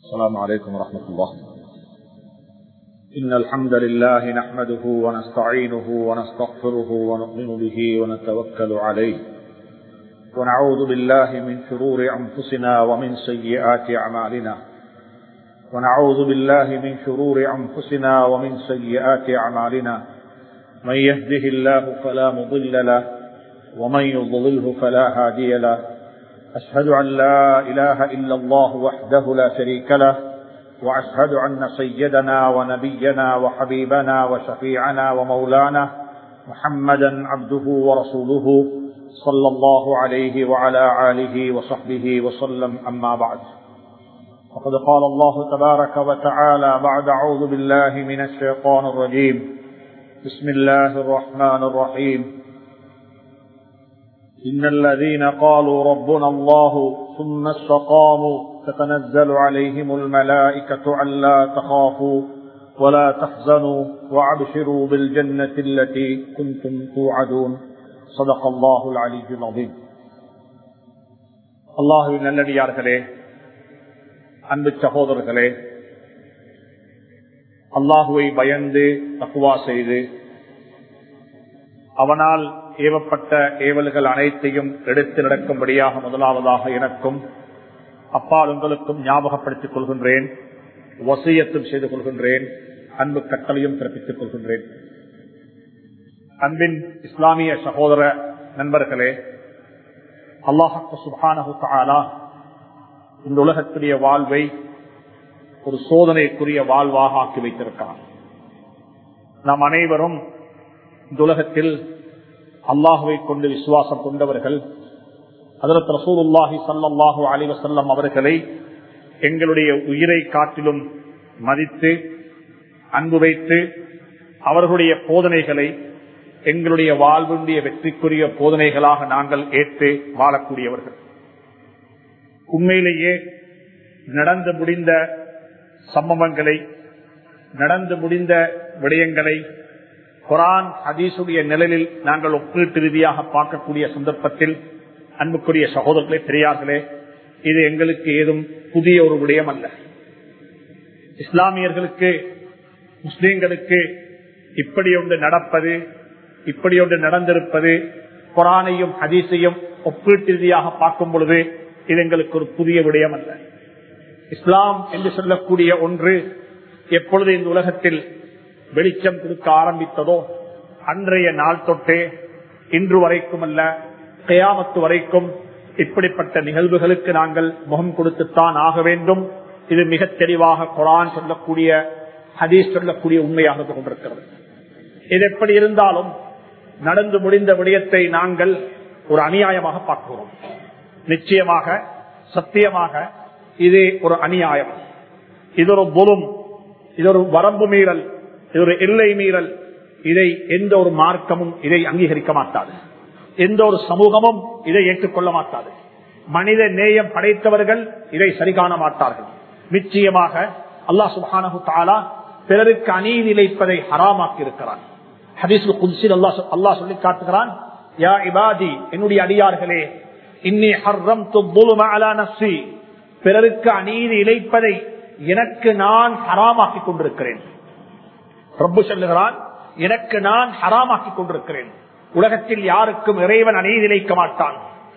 السلام عليكم ورحمة الله إن الحمد لله نحمده ونستعينه ونستغفره ونؤمن به ونتوكل عليه ونعوذ بالله من شرور أنفسنا ومن سيئات أعمالنا ونعوذ بالله من شرور أنفسنا ومن سيئات أعمالنا من يهده الله فلا مضل له ومن يضلله فلا هادي له أشهد أن لا إله إلا الله وحده لا شريك له وأشهد أن سيدنا ونبينا وحبيبنا وشفيعنا ومولانا محمدا عبده ورسوله صلى الله عليه وعلى آله وصحبه وسلم أما بعد وقد قال الله تبارك وتعالى بعد أعوذ بالله من الشيطان الرجيم بسم الله الرحمن الرحيم إن الذين قالوا ربنا الله ثم استقاموا تتنزل عليهم الملائكة ألا تخافوا ولا تحزنوا وأبشروا بالجنة التي كنتم توعدون صدق الله العلي العظيم الله நல்லடியார்களே அன்பு சகோதரர்களே அல்லாஹுவை பயந்து தக்குவா செய்து அவனால் ஏவப்பட்ட ஏவல்கள் அனைத்தையும் எடுத்து நடக்கும்படியாக முதலாவதாக எனக்கும் அப்பால் உங்களுக்கும் ஞாபகப்படுத்திக் கொள்கின்றேன் வசியத்தும் செய்து கொள்கின்றேன் அன்பு கட்டளையும் பிறப்பித்துக் கொள்கின்றேன் அன்பின் இஸ்லாமிய சகோதர நண்பர்களே அல்லாஹு சுபானு தாலா இந்த உலகத்துடைய வாழ்வை ஒரு சோதனைக்குரிய வாழ்வாக ஆக்கி வைத்திருக்கிறார் நாம் அனைவரும் இந்த உலகத்தில் அல்லாஹுவை கொண்டு விசுவாசம் கொண்டவர்கள் அதற்கு ரசூலுல்லாஹி சல்லாஹூ அலிவசல்லம் அவர்களை எங்களுடைய உயிரை காட்டிலும் மதித்து அன்பு வைத்து அவர்களுடைய போதனைகளை எங்களுடைய வாழ்வுடைய வெற்றிக்குரிய போதனைகளாக நாங்கள் ஏற்று வாழக்கூடியவர்கள் உண்மையிலேயே நடந்து முடிந்த சம்பவங்களை நடந்து முடிந்த விடயங்களை குரான் ஹதீசுடைய நிழலில் நாங்கள் ஒப்பீட்டு ரீதியாக பார்க்கக்கூடிய சந்தர்ப்பத்தில் அன்புக்குரிய சகோதரர்களே பெரியார்களே இது எங்களுக்கு ஏதும் புதிய ஒரு விடயம் அல்ல இஸ்லாமியர்களுக்கு முஸ்லீம்களுக்கு இப்படி ஒன்று நடப்பது இப்படி ஒன்று நடந்திருப்பது குரானையும் ஹதீஸையும் ஒப்பீட்டு ரீதியாக பார்க்கும் பொழுது இது எங்களுக்கு ஒரு புதிய விடயம் அல்ல இஸ்லாம் என்று சொல்லக்கூடிய ஒன்று எப்பொழுது இந்த உலகத்தில் வெளிச்சம் கொடுக்க ஆரம்பித்ததோ அன்றைய நாள் தொட்டே இன்று வரைக்கும் அல்ல கயாமத்து வரைக்கும் இப்படிப்பட்ட நிகழ்வுகளுக்கு நாங்கள் முகம் கொடுத்துத்தான் ஆக வேண்டும் இது மிக தெளிவாக குரான் சொல்லக்கூடிய ஹதீஸ் சொல்லக்கூடிய உண்மையாக கொண்டிருக்கிறது இது எப்படி இருந்தாலும் நடந்து முடிந்த விடயத்தை நாங்கள் ஒரு அநியாயமாக பார்க்கிறோம் நிச்சயமாக சத்தியமாக இது ஒரு அநியாயம் இது ஒரு புலும் இது ஒரு வரம்பு மீறல் இது ஒரு எல்லை மீறல் இதை எந்த ஒரு மார்க்கமும் இதை அங்கீகரிக்க மாட்டாது எந்த ஒரு சமூகமும் இதை ஏற்றுக்கொள்ள மாட்டாது மனித நேயம் படைத்தவர்கள் இதை சரி காண மாட்டார்கள் நிச்சயமாக அல்லா சுபானு தாலா பிறருக்கு அநீதி இழைப்பதை ஹராமாக்கி இருக்கிறான் ஹதீஸ்ல குதிசில் அல்லா அல்லா சொல்லி காட்டுகிறான் யா இபாதி என்னுடைய அடியார்களே இன்னி ஹர்ரம் நப்சி பிறருக்கு அநீதி இழைப்பதை எனக்கு நான் ஹராமாக்கி கொண்டிருக்கிறேன் பிரபு சொல்லுகிறான் எனக்கு நான் ஹராமாக்கி கொண்டிருக்கிறேன் உலகத்தில் யாருக்கும் இறைவன் அநீதி இழைக்க மாட்டான்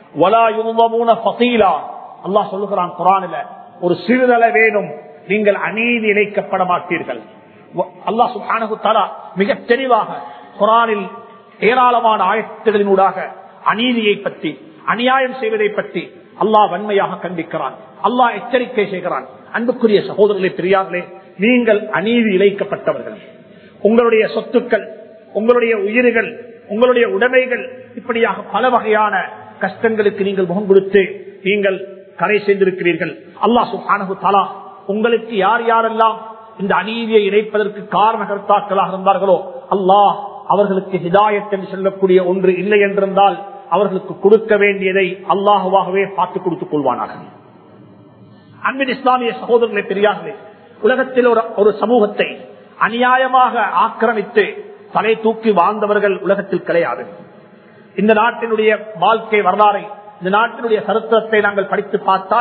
அல்லாஹ் சொல்லுகிறான் குரானில ஒரு சிறுதள வேணும் நீங்கள் அநீதி இழைக்கப்பட மாட்டீர்கள் அல்லாஹ் சுபானகு தலா மிக தெளிவாக குரானில் ஏராளமான ஆயத்துகளினூடாக அநீதியை பற்றி அநியாயம் செய்வதை பற்றி அல்லாஹ் வன்மையாக கண்டிக்கிறான் அல்லாஹ் எச்சரிக்கை செய்கிறான் அன்புக்குரிய சகோதரர்களே பெரியார்களே நீங்கள் அநீதி இழைக்கப்பட்டவர்கள் உங்களுடைய சொத்துக்கள் உங்களுடைய உயிர்கள் உங்களுடைய உடைமைகள் இப்படியாக பல வகையான கஷ்டங்களுக்கு நீங்கள் முகம் கொடுத்து நீங்கள் கரை செய்திருக்கிறீர்கள் அல்லாஹ் சுஹானு தலா உங்களுக்கு யார் யாரெல்லாம் இந்த அநீதியை இணைப்பதற்கு காரணகர்த்தாக்களாக இருந்தார்களோ அல்லாஹ் அவர்களுக்கு ஹிதாயத் என்று சொல்லக்கூடிய ஒன்று இல்லை என்றிருந்தால் அவர்களுக்கு கொடுக்க வேண்டியதை அல்லாஹுவாகவே பார்த்து கொடுத்துக் கொள்வானார்கள் அன்பின் இஸ்லாமிய சகோதரர்களை பெரியார்களே உலகத்தில் ஒரு ஒரு சமூகத்தை அநியாயமாக ஆக்கிரமித்து தலை தூக்கி வாழ்ந்தவர்கள் உலகத்தில் கிடையாது இந்த நாட்டினுடைய வாழ்க்கை வரலாறை இந்த நாட்டினுடைய சரித்திரத்தை நாங்கள் படித்து பார்த்தால்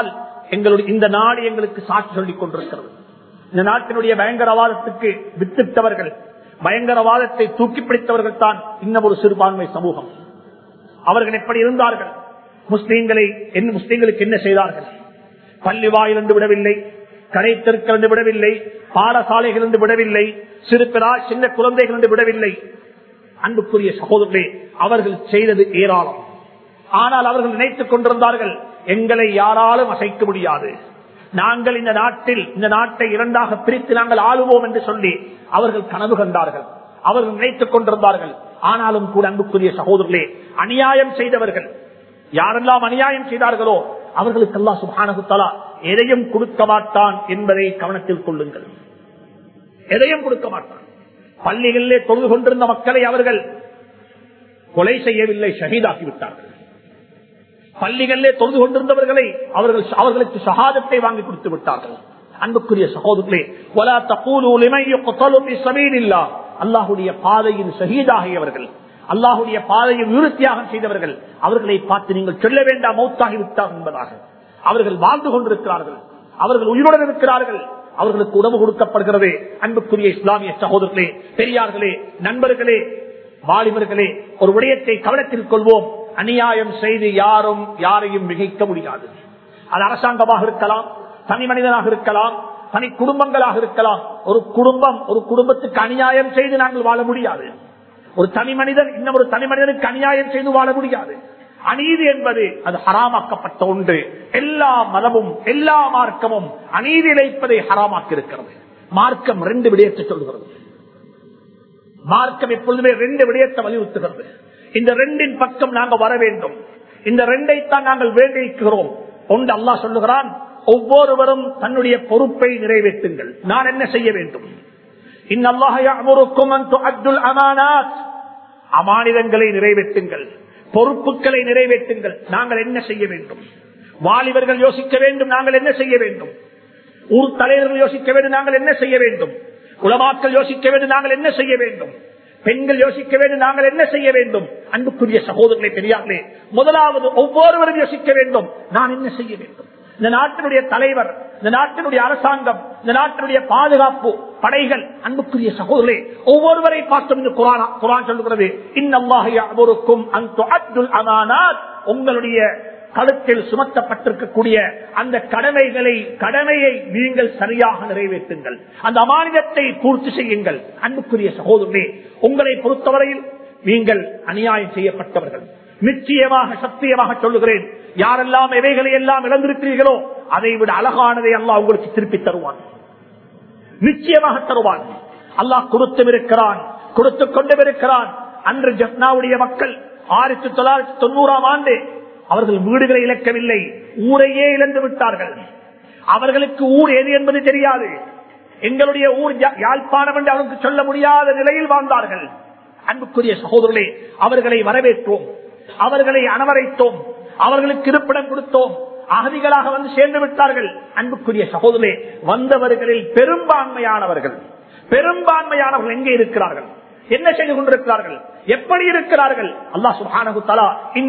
எங்களுடைய இந்த நாடு எங்களுக்கு சாட்சி சொல்லிக் கொண்டிருக்கிறது இந்த நாட்டினுடைய பயங்கரவாதத்துக்கு வித்திட்டவர்கள் பயங்கரவாதத்தை தூக்கி பிடித்தவர்கள் தான் இன்னும் ஒரு சிறுபான்மை சமூகம் அவர்கள் எப்படி இருந்தார்கள் முஸ்லீம்களை என்ன முஸ்லீம்களுக்கு என்ன செய்தார்கள் பள்ளி வாயிலிருந்து விடவில்லை கடை தெருக்கள் விடவில்லை பாடசாலைகள் இருந்து விடவில்லை சிறுபிறா சின்ன குழந்தைகள் இருந்து விடவில்லை அன்புக்குரிய சகோதரர்களே அவர்கள் செய்தது ஏராளம் ஆனால் அவர்கள் நினைத்துக் கொண்டிருந்தார்கள் எங்களை யாராலும் அசைக்க முடியாது நாங்கள் இந்த நாட்டில் இந்த நாட்டை இரண்டாக பிரித்து நாங்கள் ஆளுவோம் என்று சொல்லி அவர்கள் கனவு கண்டார்கள் அவர்கள் நினைத்துக் கொண்டிருந்தார்கள் ஆனாலும் கூட அன்புக்குரிய சகோதரர்களே அநியாயம் செய்தவர்கள் யாரெல்லாம் அநியாயம் செய்தார்களோ அவர்களுக்கு அல்லா சுபானகுத்தலா எதையும் கொடுக்க மாட்டான் என்பதை கவனத்தில் கொள்ளுங்கள் எதையும் கொடுக்க மாட்டான் பள்ளிகளிலே தொழுது கொண்டிருந்த மக்களை அவர்கள் கொலை செய்யவில்லை ஷஹீதாக்கி விட்டார்கள் பள்ளிகளிலே தொழுது கொண்டிருந்தவர்களை அவர்கள் அவர்களுக்கு சகாதத்தை வாங்கி கொடுத்து விட்டார்கள் அன்புக்குரிய சகோதரர்களே அல்லாஹுடைய பாதையின் ஷஹீதாகியவர்கள் அல்லாஹுடைய பாதையில் விருத்தியாகம் செய்தவர்கள் அவர்களை பார்த்து நீங்கள் சொல்ல வேண்டாம் மௌத்தாகி விட்டார் என்பதாக அவர்கள் வாழ்ந்து கொண்டிருக்கிறார்கள் அவர்கள் உயிருடன் இருக்கிறார்கள் அவர்களுக்கு உணவு கொடுக்கப்படுகிறது அன்புக்குரிய இஸ்லாமிய சகோதரர்களே பெரியார்களே நண்பர்களே வாலிபர்களே ஒரு விடயத்தை கவனத்தில் கொள்வோம் அநியாயம் செய்து யாரும் யாரையும் மிகைக்க முடியாது அது அரசாங்கமாக இருக்கலாம் தனி மனிதனாக இருக்கலாம் தனி குடும்பங்களாக இருக்கலாம் ஒரு குடும்பம் ஒரு குடும்பத்துக்கு அநியாயம் செய்து நாங்கள் வாழ முடியாது ஒரு தனி மனிதன் இன்னும் ஒரு தனி மனிதனுக்கு அநியாயம் செய்து வாழ முடியாது அநீதி என்பது அது ஹராமாக்கப்பட்ட ஒன்று எல்லா மதமும் எல்லா மார்க்கமும் அநீதி இழைப்பதை ஹராமாக்கி இருக்கிறது மார்க்கம் ரெண்டு விடயத்தை சொல்கிறது மார்க்கம் எப்பொழுதுமே ரெண்டு விடயத்தை வலியுறுத்துகிறது இந்த ரெண்டின் பக்கம் நாங்கள் வர வேண்டும் இந்த ரெண்டைத்தான் நாங்கள் வேண்டியிருக்கிறோம் ஒன்று அல்லாஹ் சொல்லுகிறான் ஒவ்வொருவரும் தன்னுடைய பொறுப்பை நிறைவேற்றுங்கள் நான் என்ன செய்ய வேண்டும் அமானிதங்களை நிறைவேற்றுங்கள் பொறுப்புகளை நிறைவேற்றுங்கள் நாங்கள் என்ன செய்ய வேண்டும் வாலிபர்கள் யோசிக்க வேண்டும் நாங்கள் என்ன செய்ய வேண்டும் ஊர் தலைவர்கள் யோசிக்க வேண்டும் நாங்கள் என்ன செய்ய வேண்டும் உலமாக்கள் யோசிக்க வேண்டும் நாங்கள் என்ன செய்ய வேண்டும் பெண்கள் யோசிக்க வேண்டும் நாங்கள் என்ன செய்ய வேண்டும் அன்புக்குரிய சகோதரர்களை பெரியார்களே முதலாவது ஒவ்வொருவரும் யோசிக்க வேண்டும் நான் என்ன செய்ய வேண்டும் இந்த நாட்டினுடைய தலைவர் இந்த நாட்டினுடைய அரசாங்கம் இந்த நாட்டினுடைய பாதுகாப்பு படைகள் அன்புக்குரிய சகோதரே ஒவ்வொருவரை பார்த்தோம் இந்த குரான் குரான் சொல்லுகிறது இன்னும் உங்களுடைய கழுத்தில் சுமத்தப்பட்டிருக்கக்கூடிய அந்த கடமைகளை கடமையை நீங்கள் சரியாக நிறைவேற்றுங்கள் அந்த அமானிதத்தை பூர்த்தி செய்யுங்கள் அன்புக்குரிய சகோதரனே உங்களை பொறுத்தவரையில் நீங்கள் அநியாயம் செய்யப்பட்டவர்கள் நிச்சயமாக சத்தியமாக சொல்லுகிறேன் யாரெல்லாம் எவைகளை எல்லாம் இழந்திருக்கிறீர்களோ அதை விட அழகானதை அல்லாஹ் உங்களுக்கு திருப்பி தருவான் நிச்சயமாக தருவான் அல்லாஹ் கொடுத்தும் இருக்கிறான் கொடுத்துக் கொண்டும் இருக்கிறான் அன்று ஜப்னாவுடைய மக்கள் ஆயிரத்தி தொள்ளாயிரத்தி தொண்ணூறாம் ஆண்டு அவர்கள் வீடுகளை இழக்கவில்லை ஊரையே இழந்து விட்டார்கள் அவர்களுக்கு ஊர் எது என்பது தெரியாது எங்களுடைய ஊர் யாழ்ப்பாணம் என்று அவருக்கு சொல்ல முடியாத நிலையில் வாழ்ந்தார்கள் அன்புக்குரிய சகோதரர்களே அவர்களை வரவேற்றோம் அவர்களை அனவரைத்தோம் அவர்களுக்கு இருப்பிடம் கொடுத்தோம் அகதிகளாக வந்து சேர்ந்து விட்டார்கள் அன்புக்குரிய சகோதரே வந்தவர்களில் பெரும்பான்மையானவர்கள் பெரும்பான்மையானவர்கள் எங்கே இருக்கிறார்கள் என்ன செய்து கொண்டிருக்கிறார்கள் எப்படி இருக்கிறார்கள் அல்லா சுபானு தலா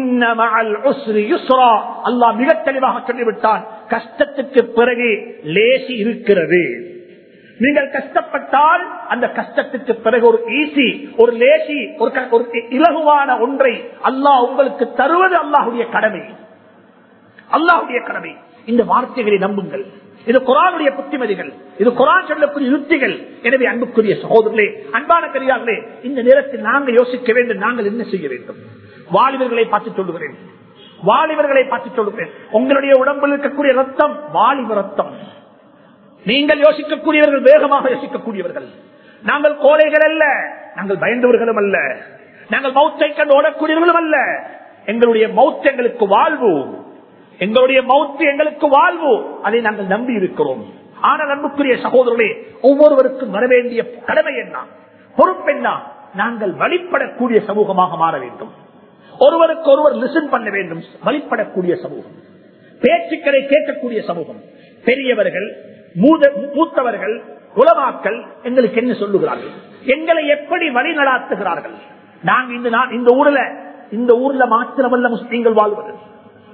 அல்லா மிக தெளிவாக சொல்லிவிட்டான் கஷ்டத்துக்கு பிறகு லேசி இருக்கிறது நீங்கள் கஷ்டப்பட்டால் அந்த கஷ்டத்துக்கு பிறகு ஒரு ஈசி ஒரு லேசி ஒரு இலகுவான ஒன்றை அல்லாஹ் உங்களுக்கு தருவது அல்லாஹுடைய கடமை அல்லாஹுடைய கடமை இந்த வார்த்தைகளை நம்புங்கள் இது குரானுடைய புத்திமதிகள் இது குரான் சொல்லக்கூடிய யுத்திகள் எனவே அன்புக்குரிய சகோதரர்களே அன்பான பெரியார்களே இந்த நேரத்தில் நாங்கள் யோசிக்க வேண்டும் நாங்கள் என்ன செய்ய வேண்டும் வாலிபர்களை பார்த்து சொல்லுகிறேன் வாலிபர்களை பார்த்து சொல்லுகிறேன் உங்களுடைய உடம்பில் இருக்கக்கூடிய ரத்தம் வாலிப ரத்தம் நீங்கள் யோசிக்கக்கூடியவர்கள் வேகமாக யோசிக்கக்கூடியவர்கள் நாங்கள் கோழைகள் அல்ல நாங்கள் பயந்தவர்களும் அல்ல நாங்கள் மௌத்தை கண்டு ஓடக்கூடியவர்களும் அல்ல எங்களுடைய மௌத் எங்களுக்கு வாழ்வு எங்களுடைய மௌத்து எங்களுக்கு வாழ்வு அதை நாங்கள் நம்பி இருக்கிறோம் ஆனால் அன்புக்குரிய சகோதரர்களே ஒவ்வொருவருக்கும் வர வேண்டிய கடமை என்ன பொறுப்பு என்ன நாங்கள் வழிபடக்கூடிய சமூகமாக மாற வேண்டும் ஒருவருக்கு ஒருவர் லிசன் பண்ண வேண்டும் வழிபடக்கூடிய சமூகம் பேச்சுக்களை கேட்கக்கூடிய சமூகம் பெரியவர்கள் மூத்தவர்கள் உலமாக்கள் எங்களுக்கு என்ன சொல்லுகிறார்கள் எங்களை எப்படி வழி நடாத்துகிறார்கள் நாங்க இந்த இந்த ஊர்ல இந்த ஊர்ல மாத்திரமல்ல முஸ்லீம்கள் வாழ்வது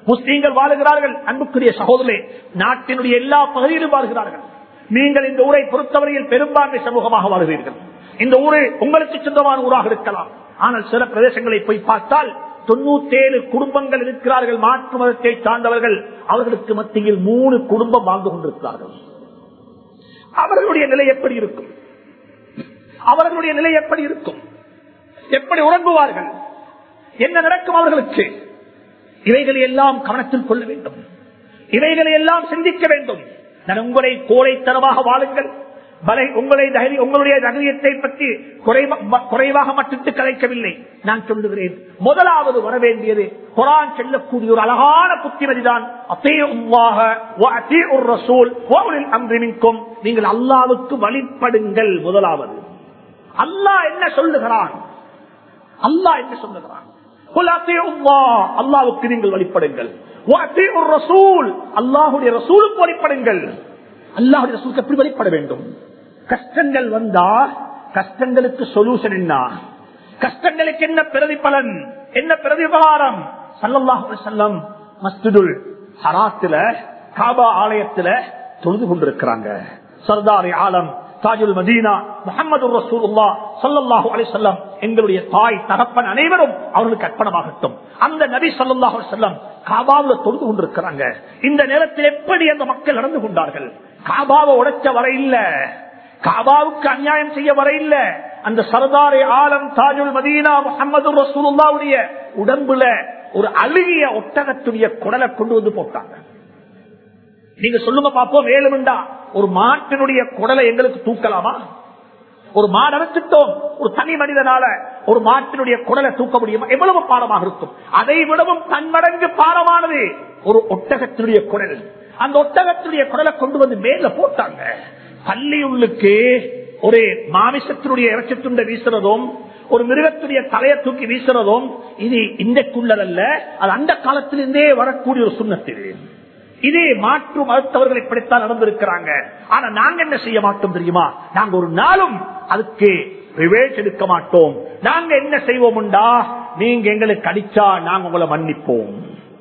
முஸ்லீம்கள் வாழுகிறார்கள் அன்புக்குரிய சகோதரே நாட்டினுடைய எல்லா பகுதியிலும் வாழ்கிறார்கள் நீங்கள் இந்த ஊரை பொறுத்தவரையில் பெரும்பான்மை சமூகமாக வாழ்கிறீர்கள் இந்த ஊரு உங்களுக்கு சொந்தமான ஊராக இருக்கலாம் ஆனால் சில பிரதேசங்களை போய் பார்த்தால் தொண்ணூத்தி ஏழு குடும்பங்கள் இருக்கிறார்கள் மாற்று மதத்தை சார்ந்தவர்கள் அவர்களுக்கு மத்தியில் மூணு குடும்பம் வாழ்ந்து கொண்டிருக்கிறார்கள் அவர்களுடைய நிலை எப்படி இருக்கும் அவர்களுடைய நிலை எப்படி இருக்கும் எப்படி உறங்குவார்கள் என்ன நடக்கும் அவர்களுக்கு இவைகளை எல்லாம் கவனத்தில் கொள்ள வேண்டும் இவைகளை எல்லாம் சிந்திக்க வேண்டும் நான் உங்களை கோழைத்தனமாக வாழுங்கள் பலை உங்களை தைரிய- உங்களுடைய தைரியத்தை பற்றி குறைவ- குறைவாக மட்டும் கலைக்கவில்லை நான் சொல்லுகிறேன் முதலாவது வர வேண்டியது குரான் செல்லக்கூடிய ஒரு அழகான புத்திமதிதான் நீங்கள் அல்லாவுக்கு வழிபடுங்கள் முதலாவது அல்லாஹ் என்ன சொல்லுகிறான் அல்லாஹ் என்ன சொல்லுகிறான் "குல் அத்தீஉ அல்லாஹ்", அல்லாஹ்வுக்கு நீங்கள் வழிபடுங்கள் "வஅத்தீஉ ரசூல்", அல்லாஹ்வுடைய ரசூலுக்கு வழிபடுங்கள் அல்லாஹ்வுடைய ரசூலுக்கு எப்படி வழிபட வேண்டும் கஷ்டங்கள் வந்தா கஷ்டங்களுக்கு சொல்யூஷன் என்ன கஷ்டங்களுக்கு என்ன பிரதிபலன் என்ன பிரதிபகாரம் சல்லல்லாஹு அலைஹி வஸல்லம் மஸ்ஜிதுல் ஹராத்துல காபா ஆலயத்துல தொழுது கொண்டிருக்கிறாங்க சர்தாரி ஆலம் தாஜுல் மதீனா முகமது ரசூலுல்லா ஸல்லல்லாஹு அலைஹி வஸல்லம் எங்களுடைய தாய் தகப்பன் அனைவரும் அவர்களுக்கு அர்ப்பணமாகட்டும் அந்த நபி ஸல்லல்லாஹு அலைஹி வஸல்லம் காபாவுல தொழுது கொண்டிருக்கிறாங்க இந்த நேரத்தில் எப்படி அந்த மக்கள் நடந்து கொண்டார்கள் காபாவை உடைச்ச வர இல்ல காபாவுக்கு அநியாயம் செய்ய வர இல்ல அந்த சர்தாரி ஆலம் தாஜுல் மதீனா முகமது ரசூலுல்லாவுடைய உடம்புல ஒரு அழுகிய ஒட்டகத்துடைய குடலை கொண்டு வந்து போட்டாங்க நீங்க சொல்லுங்க பாப்போம் வேலுமெண்டா ஒரு மாட்டினுடைய குடலை எங்களுக்கு தூக்கலாமா ஒரு மாடு அரைச்சிட்டோம் ஒரு தனி மனிதனால ஒரு மாட்டினுடைய குடலை தூக்க முடியுமா எவ்வளவு பாரமாக இருக்கும் அதை விடவும் தன்மடங்கு பாரமானது ஒரு ஒட்டகத்தினுடைய குடல் அந்த ஒட்டகத்தினுடைய குடலை கொண்டு வந்து மேல போட்டாங்க பள்ளியுள்ளுக்கு ஒரு மாமிசத்தினுடைய இறைச்சி துண்டை வீசுறதும் ஒரு மிருகத்துடைய தலையை தூக்கி வீசுறதும் இது இன்றைக்குள்ளதல்ல அது அந்த காலத்திலிருந்தே வரக்கூடிய ஒரு சுண்ணத்திரு இதே மாற்று மருத்துவர்கள் இப்படித்தான் நடந்திருக்கிறாங்க ஆனா நாங்க என்ன செய்ய மாட்டோம் தெரியுமா நாங்க ஒரு நாளும் அதுக்கு ரிவேஜ் எடுக்க மாட்டோம் நாங்க என்ன செய்வோம்டா நீங்க எங்களுக்கு அடிச்சா நாங்க உங்களை மன்னிப்போம்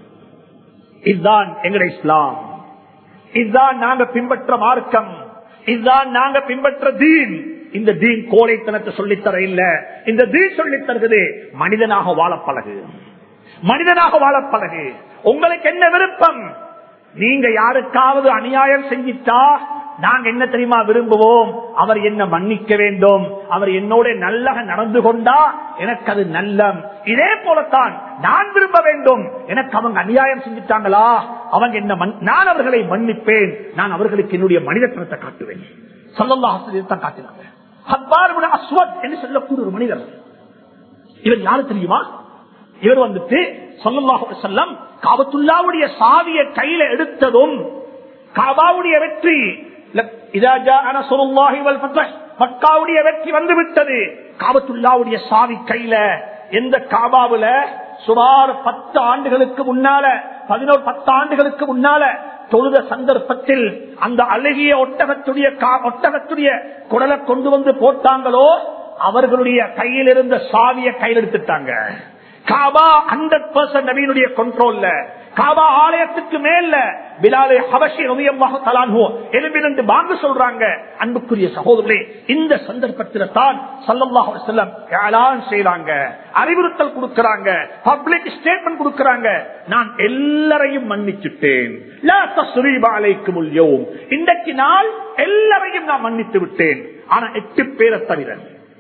இதுதான் எங்கட இஸ்லாம் இதுதான் நாங்க பின்பற்ற மார்க்கம் இதுதான் நாங்க பின்பற்ற தீன் இந்த தீன் கோழைத்தனத்தை சொல்லித்தர இல்ல இந்த தீன் சொல்லித் தருகிறது மனிதனாக வாழ பழகு மனிதனாக வாழ பழகு உங்களுக்கு என்ன விருப்பம் நீங்க யாருக்காவது அநியாயம் செஞ்சிட்டா நாங்க என்ன தெரியுமா விரும்புவோம் அவர் என்ன மன்னிக்க வேண்டும் அவர் என்னோட நல்லக நடந்து கொண்டா எனக்கு அது நல்லம் இதே போலத்தான் நான் விரும்ப வேண்டும் எனக்கு அவங்க அநியாயம் செஞ்சிட்டாங்களா அவங்க என்ன மன்- நான் அவர்களை மன்னிப்பேன் நான் அவர்களுக்கு என்னுடைய மனிதத்தனத்தை காட்டுவேன் சொல்லலாம் காட்டினாங்க ஹப்பார் இப்னு அஸ்வத் என்று சொல்லக்கூடிய ஒரு மனிதர் இவர் யாரு தெரியுமா இவர் வந்துட்டு சொல்லல்லாஹு செல்லம் காபத்துல்லாவுடைய சாவியை கையில எடுத்ததும் காபாவுடைய வெற்றி லக்- இதா ஜாஅ நஸ்ருல்லாஹி வல் ஃபத்ஹ். மக்காவுடைய வெற்றி வந்து விட்டது காபத்துல்லாவுடைய சாவி கையில எந்த காபாவுல சுமார் பத்து ஆண்டுகளுக்கு முன்னால பதினோரு பத்து ஆண்டுகளுக்கு முன்னால தொழுத சந்தர்ப்பத்தில் அந்த அழகிய ஒட்டகத்துடைய கா- ஒட்டகத்துடைய குடலை கொண்டு வந்து போட்டாங்களோ அவர்களுடைய கையில் இருந்த சாவியை கையில் எடுத்துட்டாங்க காபா ஹண்ட்ரட் பர்சன்ட் நவீனுடைய கண்ட்ரோல்ல காபா ஆலயத்துக்கு மேல பிலாலே ஹபஷி ரவியமாக தலான்ஹோ எலும்பிலிருந்து வாங்க சொல்றாங்க அன்புக்குரிய சகோதரே இந்த சந்தர்ப்பத்தில் தான் சல்லல்லாஹு அலைஹி வஸல்லம் ஏலான் செய்றாங்க அறிவுறுத்தல் கொடுக்கறாங்க பப்ளிக் ஸ்டேட்மெண்ட் கொடுக்கறாங்க நான் எல்லாரையும் மன்னிச்சுட்டேன் லா தஸ்ரீப அலைக்குமுல் யௌம் இன்றைக்கு நாள் எல்லாரையும் நான் மன்னித்து விட்டேன் ஆனா எட்டு பேரை தவிர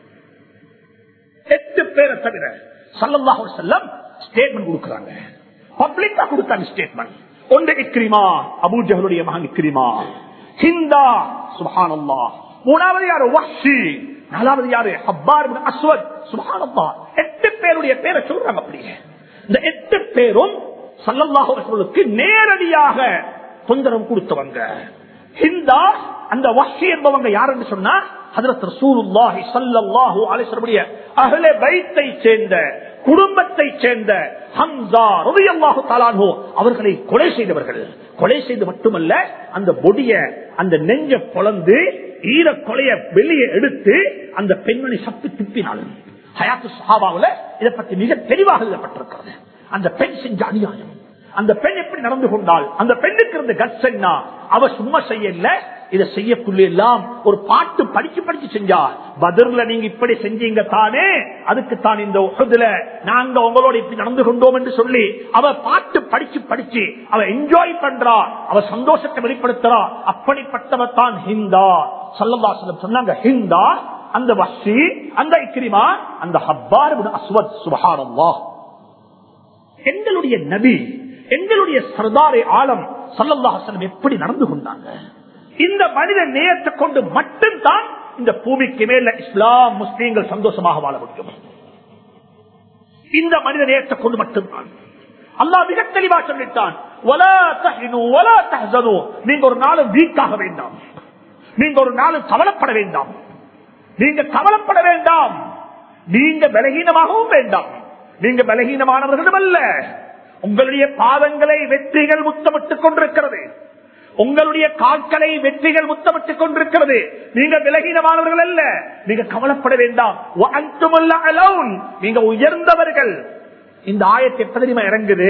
எட்டு பேரை தவிர சல்லல்லாஹு அலைஹி வஸல்லம் ஸ்டேட்மெண்ட் கொடுக்கறாங்க பப்ளிக்கா கொடுத்தாங்க ஸ்டேட்மெண்ட் ஒன்று இக்ரிமா அபூஜஹலுடைய மகன் இக்ரிமா ஹிந்தா சுப்ஹானல்லாஹ் மூணாவது யாரு வஹ்ஷி நாலாவது யாரு ஹப்பார் இப்னு அஸ்வத் சுப்ஹானல்லாஹ் எட்டு பேருடைய பேரை சொல்றாங்க அப்படியே இந்த எட்டு பேரும் சல்லல்லாஹு அலைஹி வஸல்லுக்கு நேரடியாக தொந்தரவு கொடுத்தவங்க ஹிந்தா அந்த வஹ்ஷி என்பவங்க யாருன்னு சொன்னா ஹஜரத் ரசூலுல்லாஹி ஸல்லல்லாஹு அலைஹி வஸல்லம் அஹ்லே பைத்தை சேர்ந்த குடும்பத்தை சேர்ந்த ஹம்சா ரலியல்லாஹு தஆலா அன்ஹு அவர்களை கொலை செய்தவர்கள் கொலை செய்து மட்டுமல்ல அந்த பொடிய அந்த நெஞ்ச பொளந்து ஈர கொலைய வெளியே எடுத்து அந்த பெண்மணி சப்பி துப்பினாள் ஹயாத்து சஹாபாவுல இதை பத்தி மிக தெளிவாக எழுதப்பட்டிருக்கிறது அந்த பெண் செஞ்ச அநியாயம் அந்த பெண் எப்படி நடந்து கொண்டாள் அந்த பெண்ணுக்கு இருந்த கட்ஸ் என்ன அவ சும்மா செய்யல இதை செய்யக்குள்ள எல்லாம் ஒரு பாட்டு படிச்சு படிச்சு செஞ்சா பதிர்ல நீங்க இப்படி செஞ்சீங்க தானே அதுக்கு தான் இந்த உலகத்துல நாங்க உங்களோட இப்படி நடந்து கொண்டோம் என்று சொல்லி அவ பாட்டு படிச்சு படிச்சு அவ என்ஜாய் பண்றா அவ சந்தோஷத்தை வெளிப்படுத்துறா அப்படிப்பட்டவ தான் ஹிந்தா சல்லல்லாசலம் சொன்னாங்க ஹிந்தா அந்த வசி அந்த இக்ரிமா அந்த ஹப்பார் அஸ்வத் சுபஹானல்லாஹ் எங்களுடைய நபி எங்களுடைய சர்தாரே ஆலம் சல்லல்லாஹலம் எப்படி நடந்து கொண்டாங்க இந்த மனித நேயத்தை கொண்டு மட்டும்தான் இந்த பூமிக்கு மேல இஸ்லாம் முஸ்லீம்கள் சந்தோஷமாக வாழ முடியும் இந்த மனித நேயத்தை கொண்டு மட்டும்தான் அல்லாஹ் மிக தெளிவா சொல்லிட்டான் "வலா தஹினு, வலா தஹ்சனு." நீங்க ஒரு நாள் வீக்காக வேண்டாம் நீங்க ஒரு நாள் கவலைப்பட வேண்டாம் நீங்க கவலைப்பட வேண்டாம் நீங்க பலகீனமாகவும் வேண்டாம் நீங்க பலகீனமானவர்களும் அல்ல உங்களுடைய பாதங்களை வெற்றிகள் முத்தமிட்டுக் கொண்டிருக்கிறது உங்களுடைய காட்களை வெற்றிகள் முத்தமிட்டுக் கொண்டிருக்கிறது நீங்க விலகீனமானவர்கள் அல்ல நீங்க கவலைப்பட வேண்டாம் وأنتم الأعلون. நீங்க உயர்ந்தவர்கள் இந்த ஆயத்தை எப்ப தெரியுமா இறங்குது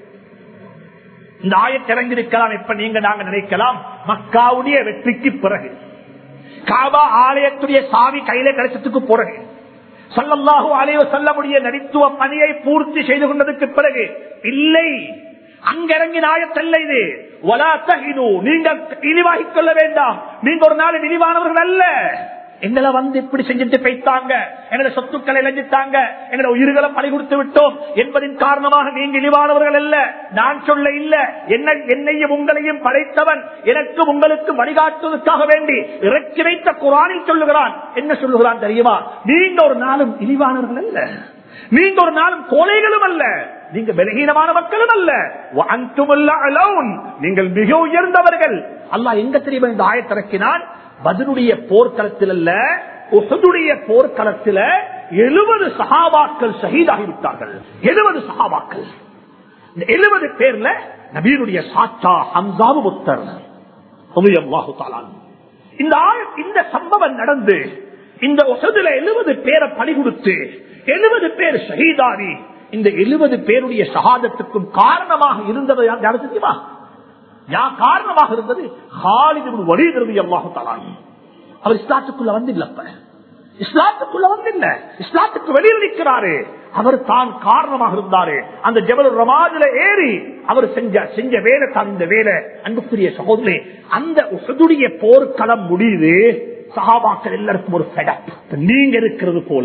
இந்த ஆயத்தை இறங்கிருக்கலாம் எப்ப நீங்க நாங்க நினைக்கலாம் மக்காவுடைய வெற்றிக்கு பிறகு காபா ஆலயத்துடைய சாவி கையில கிடைச்சதுக்கு பிறகு சல்லல்லாஹு அலைவ செல்லமுடைய நடித்துவ பணியை பூர்த்தி செய்து கொண்டதுக்கு பிறகு இல்லை அங்கிறங்கின ஆயத்தல்ல இது வலா தஹினு நீங்க இழிவாகிக் கொள்ள வேண்டாம் நீங்க ஒரு நாள் இழிவானவர்கள் அல்ல எங்களை வந்து இப்படி செஞ்சுட்டு போய்த்தாங்க எங்களை சொத்துக்களை இழந்துட்டாங்க எங்களை உயிர்களை பறி கொடுத்து விட்டோம் என்பதின் காரணமாக நீங்க இழிவானவர்கள் அல்ல நான் சொல்ல இல்ல என்ன என்னையும் உங்களையும் படைத்தவன் எனக்கும் உங்களுக்கு வழிகாட்டுவதற்காக வேண்டி இறக்கி வைத்த குரானில் சொல்லுகிறான் என்ன சொல்லுகிறான் தெரியுமா நீங்க ஒரு நாளும் இழிவானவர்கள் அல்ல நீங்க ஒரு நாளும் கோழைகளும் அல்ல நீங்க பலகீனமான மக்களும் அல்ல வஅன்துமுல் அலௌன். நீங்கள் மிக உயர்ந்தவர்கள் அல்லாஹ் எங்க தெரியுமா இந்த ஆயத்திறக்கினான் பதிலுடைய போர்க்களத்தில் அல்ல உஹதுடைய போர்க்களத்தில் எழுபது சகாபாக்கள் ஷஹீதாகிவிட்டார்கள் எழுபது சகாபாக்கள் இந்த எழுபது பேர்ல நபீனுடைய சாச்சா ஹம்சாவு முத்தர் ரலியல்லாஹு தஆலா அன்ஹு. இந்த ஆய- இந்த சம்பவம் நடந்து இந்த ஒசதுல எழுபது பேரை பணி கொடுத்து எழுபது பேர் ஷஹீதாரி இந்த எழுபது பேருடைய ஷஹாதத்துக்கும் காரணமாக இருந்தது யார் யாரு தெரியுமா யா காரணமாக இருந்தது ஹாலிது வழிகிறது அல்லாஹு தலான் அவர் இஸ்லாத்துக்குள்ள வந்து இல்லப்ப இஸ்லாத்துக்குள்ள வந்து இல்ல இஸ்லாத்துக்கு வெளியில் நிற்கிறாரு அவர் தான் காரணமாக இருந்தாரு அந்த ஜபல் ரமாஜில ஏறி அவர் செஞ்ச செஞ்ச வேலை தான் இந்த வேலை அன்புக்குரிய சகோதரே அந்த உசதுடைய போர்க்களம் முடியுது சகாபாக்கள் எல்லாருக்கும் ஒரு ஃபெடப் நீங்க இருக்கிறது போல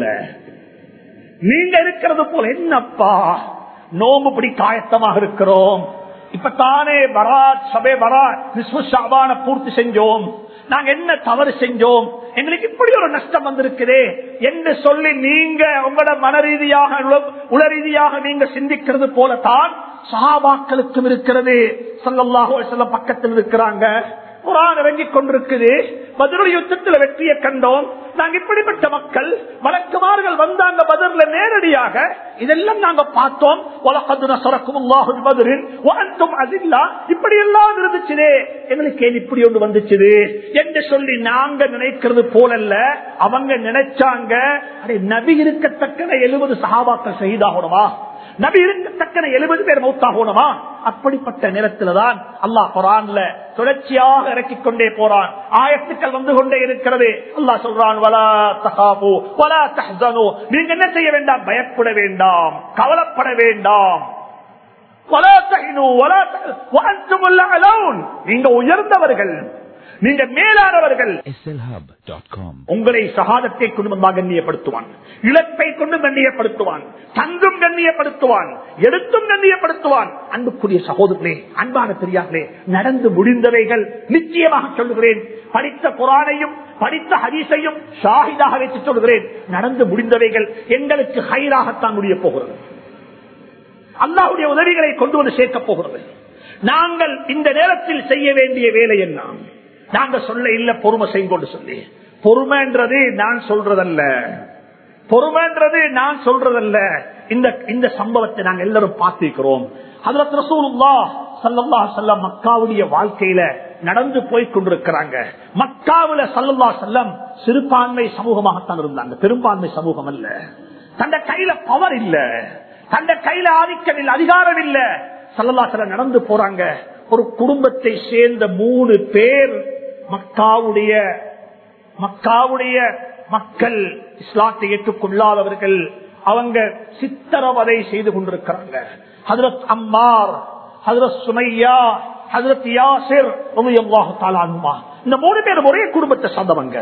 நீங்க இருக்கிறது போல என்னப்பா நோம்பு பிடி காயத்தமாக இருக்கிறோம் இப்ப தானே பராத் சபை பராத் விஸ்வ ஷாபான பூர்த்தி செஞ்சோம் நாங்க என்ன தவறு செஞ்சோம் எங்களுக்கு இப்படி ஒரு நஷ்டம் வந்திருக்குதே என்று சொல்லி நீங்க உங்களோட மன ரீதியாக உள- உள ரீதியாக நீங்க சிந்திக்கிறது போலத்தான் சஹாபாக்களுக்கும் இருக்கிறது சல்லல்லாஹு அலைஹி வஸல்லம் பக்கத்தில் இருக்கிறாங்க குரான் இறங்கிக் கொண்டிருக்குது பதிலுடைய யுத்தத்தில் வெற்றியை கண்டோம் நாங்க இப்படிப்பட்ட மக்கள் வழக்குமார்கள் வந்தாங்க பதிர்ல நேரடியாக இதெல்லாம் நாங்க பார்த்தோம் உலகத்து நசரக்கும் அல்லாஹு பதிரின் வாழ்த்தும் அதில்லா இப்படி எல்லாம் இருந்துச்சுதே எங்களுக்கு ஏன் இப்படி ஒன்று வந்துச்சுது என்று சொல்லி நாங்க நினைக்கிறது போலல்ல அவங்க நினைச்சாங்க அடே நபி இருக்கத்தக்கன எழுபது சகாபாக்கள் செய்தாகணுமா நபி இருக்கத்தக்கன எழுபது பேர் மௌத்தாகணுமா அப்படிப்பட்ட நேரத்தில் தான் அல்லாஹ் குரான்ல தொடர்ச்சியாக இறக்கிக் கொண்டே போறான் ஆயத்துக்கள் வந்து கொண்டே இருக்கிறது அல்லாஹ் சொல்றான் வலா தகாபு வலா தஹ்சனு நீங்க என்ன செய்ய வேண்டாம் பயப்பட வேண்டாம் கவலைப்பட வேண்டாம் வலா தஹினு வலா தஹ்- வஅன்துமுல் அலௌன். நீங்க உயர்ந்தவர்கள் நீங்க மேலானவர்கள் slhub.com. உங்களை சகாதத்தை கொண்டு கண்ணியப்படுத்துவான் இழப்பை கொண்டு கண்ணியப்படுத்துவான் தங்கும் கண்ணியப்படுத்துவான் எடுத்தும் கண்ணியப்படுத்துவான் அன்புக்குரிய சகோதரர்களே அன்பான பெரியார்களே நடந்து முடிந்தவைகள் நிச்சயமாக சொல்லுகிறேன் படித்த குரானையும் படித்த ஹதீஸையும் ஷாஹிதாக வைத்து சொல்கிறேன் நடந்து முடிந்தவைகள் எங்களுக்கு ஹைராகத்தான் முடிய போகிறது அல்லாஹுடைய உதவிகளை கொண்டு வந்து சேர்க்கப் போகிறது நாங்கள் இந்த நேரத்தில் செய்ய வேண்டிய வேலை என்ன நாங்க சொல்ல இல்ல பொறுமை செய்யும் கொண்டு சொல்லி பொறுமைன்றது நான் சொல்றதல்ல பொறுமைன்றது நான் சொல்றதல்ல இந்த இந்த சம்பவத்தை நாங்க எல்லாரும் பார்த்திருக்கிறோம் அதுல ரசூலுல்லா சல்லல்லா செல்லம் மக்காவுடைய வாழ்க்கையில நடந்து போய் கொண்டிருக்கிறாங்க மக்காவுல சல்லல்லா செல்லம் சிறுபான்மை சமூகமாகத்தான் இருந்தாங்க பெரும்பான்மை சமூகம் அல்ல தந்த கையில பவர் இல்ல தந்த கையில ஆதிக்கம் இல்ல அதிகாரம் இல்ல சல்லல்லாசல நடந்து போறாங்க ஒரு குடும்பத்தை சேர்ந்த மூணு பேர் மக்காவுடைய மக்காவுடைய மக்கள் இஸ்லாத்தை ஏற்றுக்கொள்ளாதவர்கள் அவங்க சித்திரவதை செய்து கொண்டிருக்கிறாங்க ஹதரத் அம்மார் ஹதரத் சுமையா ஹதரத் யாசிர் ரலியல்லாஹு தஆலா அன்ஹுமா இந்த மூணு பேர் ஒரே குடும்பத்தை சார்ந்தவங்க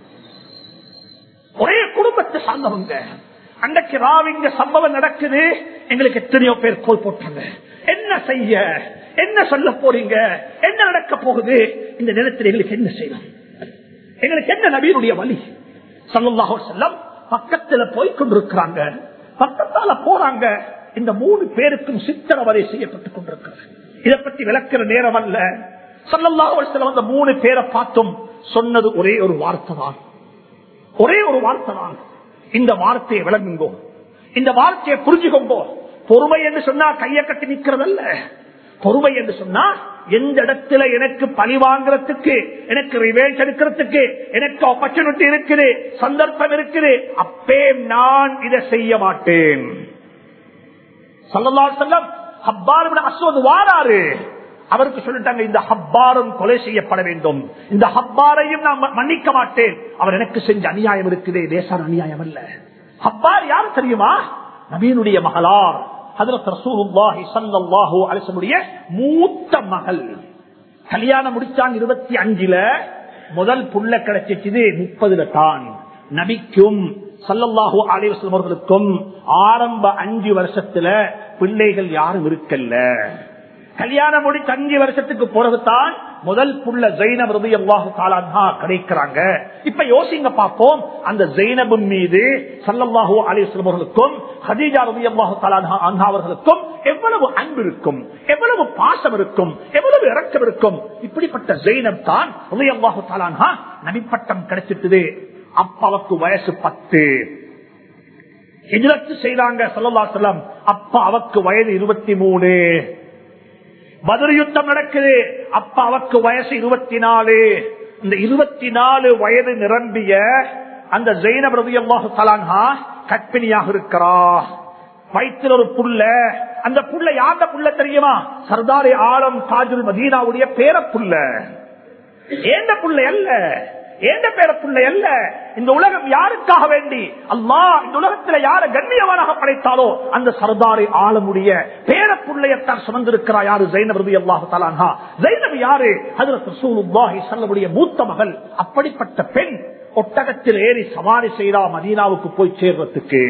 ஒரே குடும்பத்தை சார்ந்தவங்க அன்றைக்கு ராவிங்க சம்பவம் நடக்குது எங்களுக்கு எத்தனையோ பேர் கோல் போட்டாங்க என்ன செய்ய என்ன சொல்ல போறீங்க என்ன நடக்க போகுது இந்த நேரத்தில் எங்களுக்கு என்ன செய்யலாம் எங்களுக்கு என்ன நபீனுடைய வழி சல்லாஹ் செல்லம் பக்கத்துல போய் கொண்டிருக்கிறாங்க பக்கத்தால போறாங்க இந்த மூணு பேருக்கும் சித்திரவதை செய்யப்பட்டுக் கொண்டிருக்கிறது இதை பற்றி விளக்குற நேரம் அல்ல சல்லல்லாஹ் செல்லம் அந்த மூணு பேரை பார்த்தும் சொன்னது ஒரே ஒரு வார்த்தை தான் ஒரே ஒரு வார்த்தை தான் இந்த வார்த்தையை விளங்குங்கோ இந்த வார்த்தையை புரிஞ்சுக்கோங்கோ பொறுமை என்று சொன்னா கையை கட்டி நிக்கிறதல்ல பொறுமை என்று சொன்னா எந்த இடத்துல எனக்கு பழி வாங்குறதுக்கு எனக்கு ரிவேஞ்ச் எடுக்கிறதுக்கு எனக்கு ஆப்பர்ச்சுனிட்டி இருக்குது சந்தர்ப்பம் இருக்குது அப்பே நான் இதை செய்ய மாட்டேன் சல்லல்லாஹு அலைஹி வஸல்லம் ஹப்பார் இப்னு அஸ்வத் வாராரு அவருக்கு சொல்லிட்டாங்க இந்த ஹப்பாரும் கொலை செய்யப்பட வேண்டும் இந்த ஹப்பாரையும் நான் ம- மன்னிக்க மாட்டேன் அவர் எனக்கு செஞ்ச அநியாயம் இருக்குதே தேசான அநியாயம் அல்ல ஹப்பார் யார் தெரியுமா நபீனுடைய மகளார் ஹதரத் ரசூலுல்லாஹி ஸல்லல்லாஹு அலைஹி வஸல்லுடைய மூத்த மகள் கல்யாணம் முடிச்சாங்க இருபத்தி அஞ்சுல முதல் புள்ள கிடைச்சிச்சு முப்பதுல தான் நபிக்கும் சல்லல்லாஹு அலைஹி வஸல்லம் அவர்களுக்கும் ஆரம்ப அஞ்சு வருஷத்துல பிள்ளைகள் யாரும் இருக்கல்ல கல்யாணம் முடிச்சு அஞ்சு வருஷத்துக்கு பிறகுதான் முதல் புள்ள ஜெயினப் ரதி அல்லாஹு தாலான்ஹா கிடைக்கிறாங்க இப்ப யோசிங்க பார்ப்போம் அந்த ஜெயினபின் மீது சல்லல்லாஹு அலிஸ்லம் அவர்களுக்கும் ஹதீஜா ரதி அல்லாஹு தாலான்ஹா அன்ஹா அவர்களுக்கும் எவ்வளவு அன்பு இருக்கும் எவ்வளவு பாசம் இருக்கும் எவ்வளவு இரக்கம் இருக்கும் இப்படிப்பட்ட ஜெயினப் தான் ரதி அல்லாஹு தாலான்ஹா நபிப்பட்டம் கிடைச்சிட்டது அப்பாவுக்கு வயசு பத்து ஹிஜ்ரத் செய்தாங்க சல்லல்லா செல்லம் அப்பா அவக்கு வயது இருபத்தி மூணு பதில் யுத்தம் நடக்குது அப்ப அவக்கு வயசு இருபத்தி நாலு இந்த இருபத்தி நாலு வயது நிரம்பிய அந்த ஜெயின பிரதியல்லாஹு தலான்ஹா கற்பிணியாக இருக்கிறா வயிற்றில் ஒரு புள்ள அந்த புள்ள யார்ந்த புள்ள தெரியுமா சர்தாரி ஆலம் தாஜுல் மதீனாவுடைய பேர புள்ள ஏந்த புள்ள அல்ல ஏந்த பேர புள்ள அல்ல இந்த உலகம் யாருக்காக வேண்டி அல்லாஹ் இந்த உலகத்துல யார கண்ணியவானாக படைத்தாலோ அந்த சர்தாரி ஆளமுடைய பேர புள்ளையத்தான் சுமந்திருக்கிறா யாரு ஜெயினபி அல்லாஹு தலான்ஹா ஜெயினப் யாரு ஹதரத் ரசூலுல்லாஹி ஸல்லல்லாஹு மூத்த மகள் அப்படிப்பட்ட பெண் ஒட்டகத்தில் ஏறி சவாரி செய்தா மதீனாவுக்கு போய் சேர்றதுக்கு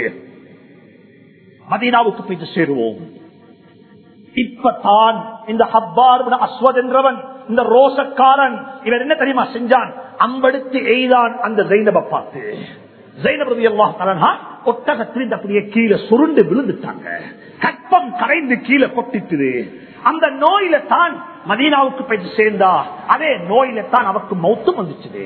மதீனாவுக்கு போய் சேருவோம் இப்பதான் இந்த ஹப்பார் இப்னு அஸ்வத் என்றவன் இந்த ரோசக்காரன் இவன் என்ன தெரியுமா செஞ்சான் அம்படுத்து எய்தான் அந்த ஜெயினப பார்த்து ஜெயினபதி அல்லாஹ் ஒட்டகத்தில் இந்த அப்படியே கீழே சுருண்டு விழுந்துட்டாங்க கற்பம் கரைந்து கீழே கொட்டிட்டுது அந்த நோயில தான் மதீனாவுக்கு போய் சேர்ந்தா அதே நோயில தான் அவருக்கு மௌத்தும் வந்துச்சுது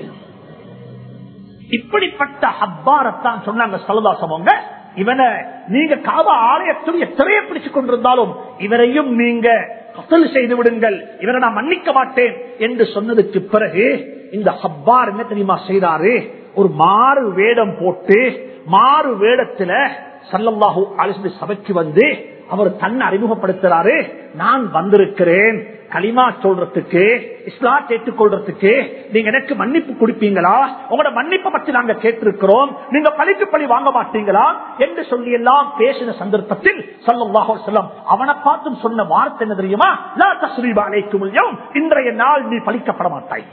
இப்படிப்பட்ட ஹப்பாரத்தான் சொன்னாங்க சலதாசவங்க இவனை நீங்க காபா ஆலயத்துடைய திரையை பிடிச்சு கொண்டிருந்தாலும் இவரையும் நீங்க கத்தல் செய்து விடுங்கள் இவரை நான் மன்னிக்க மாட்டேன் என்று சொன்னதுக்கு பிறகு இந்த ஹப்பார் என்ன தெரியுமா செய்தாரு ஒரு மாறு வேடம் போட்டு மாறு வேடத்துல சல்லல்லாஹு அலிஸ்மி சபைக்கு வந்து அவர் தன்னை அறிமுகப்படுத்துறாரு நான் வந்திருக்கிறேன் களிமா சொல்றதுக்கு இஸ்லாம் ஏற்றுக்கொள்றதுக்கு நீங்க எனக்கு மன்னிப்பு கொடுப்பீங்களா உங்களோட மன்னிப்பை பற்றி நாங்க கேட்டிருக்கிறோம் நீங்க பழிக்கு பழி வாங்க மாட்டீங்களா என்று சொல்லி எல்லாம் பேசின சந்தர்ப்பத்தில் சல்லாஹோ செல்லம் அவனை பார்த்தும் சொன்ன வார்த்தை என்ன தெரியுமா லா தஸ்ரீபா அலைக்கும் யௌம். இன்றைய நாள் நீ பழிக்கப்பட மாட்டாய்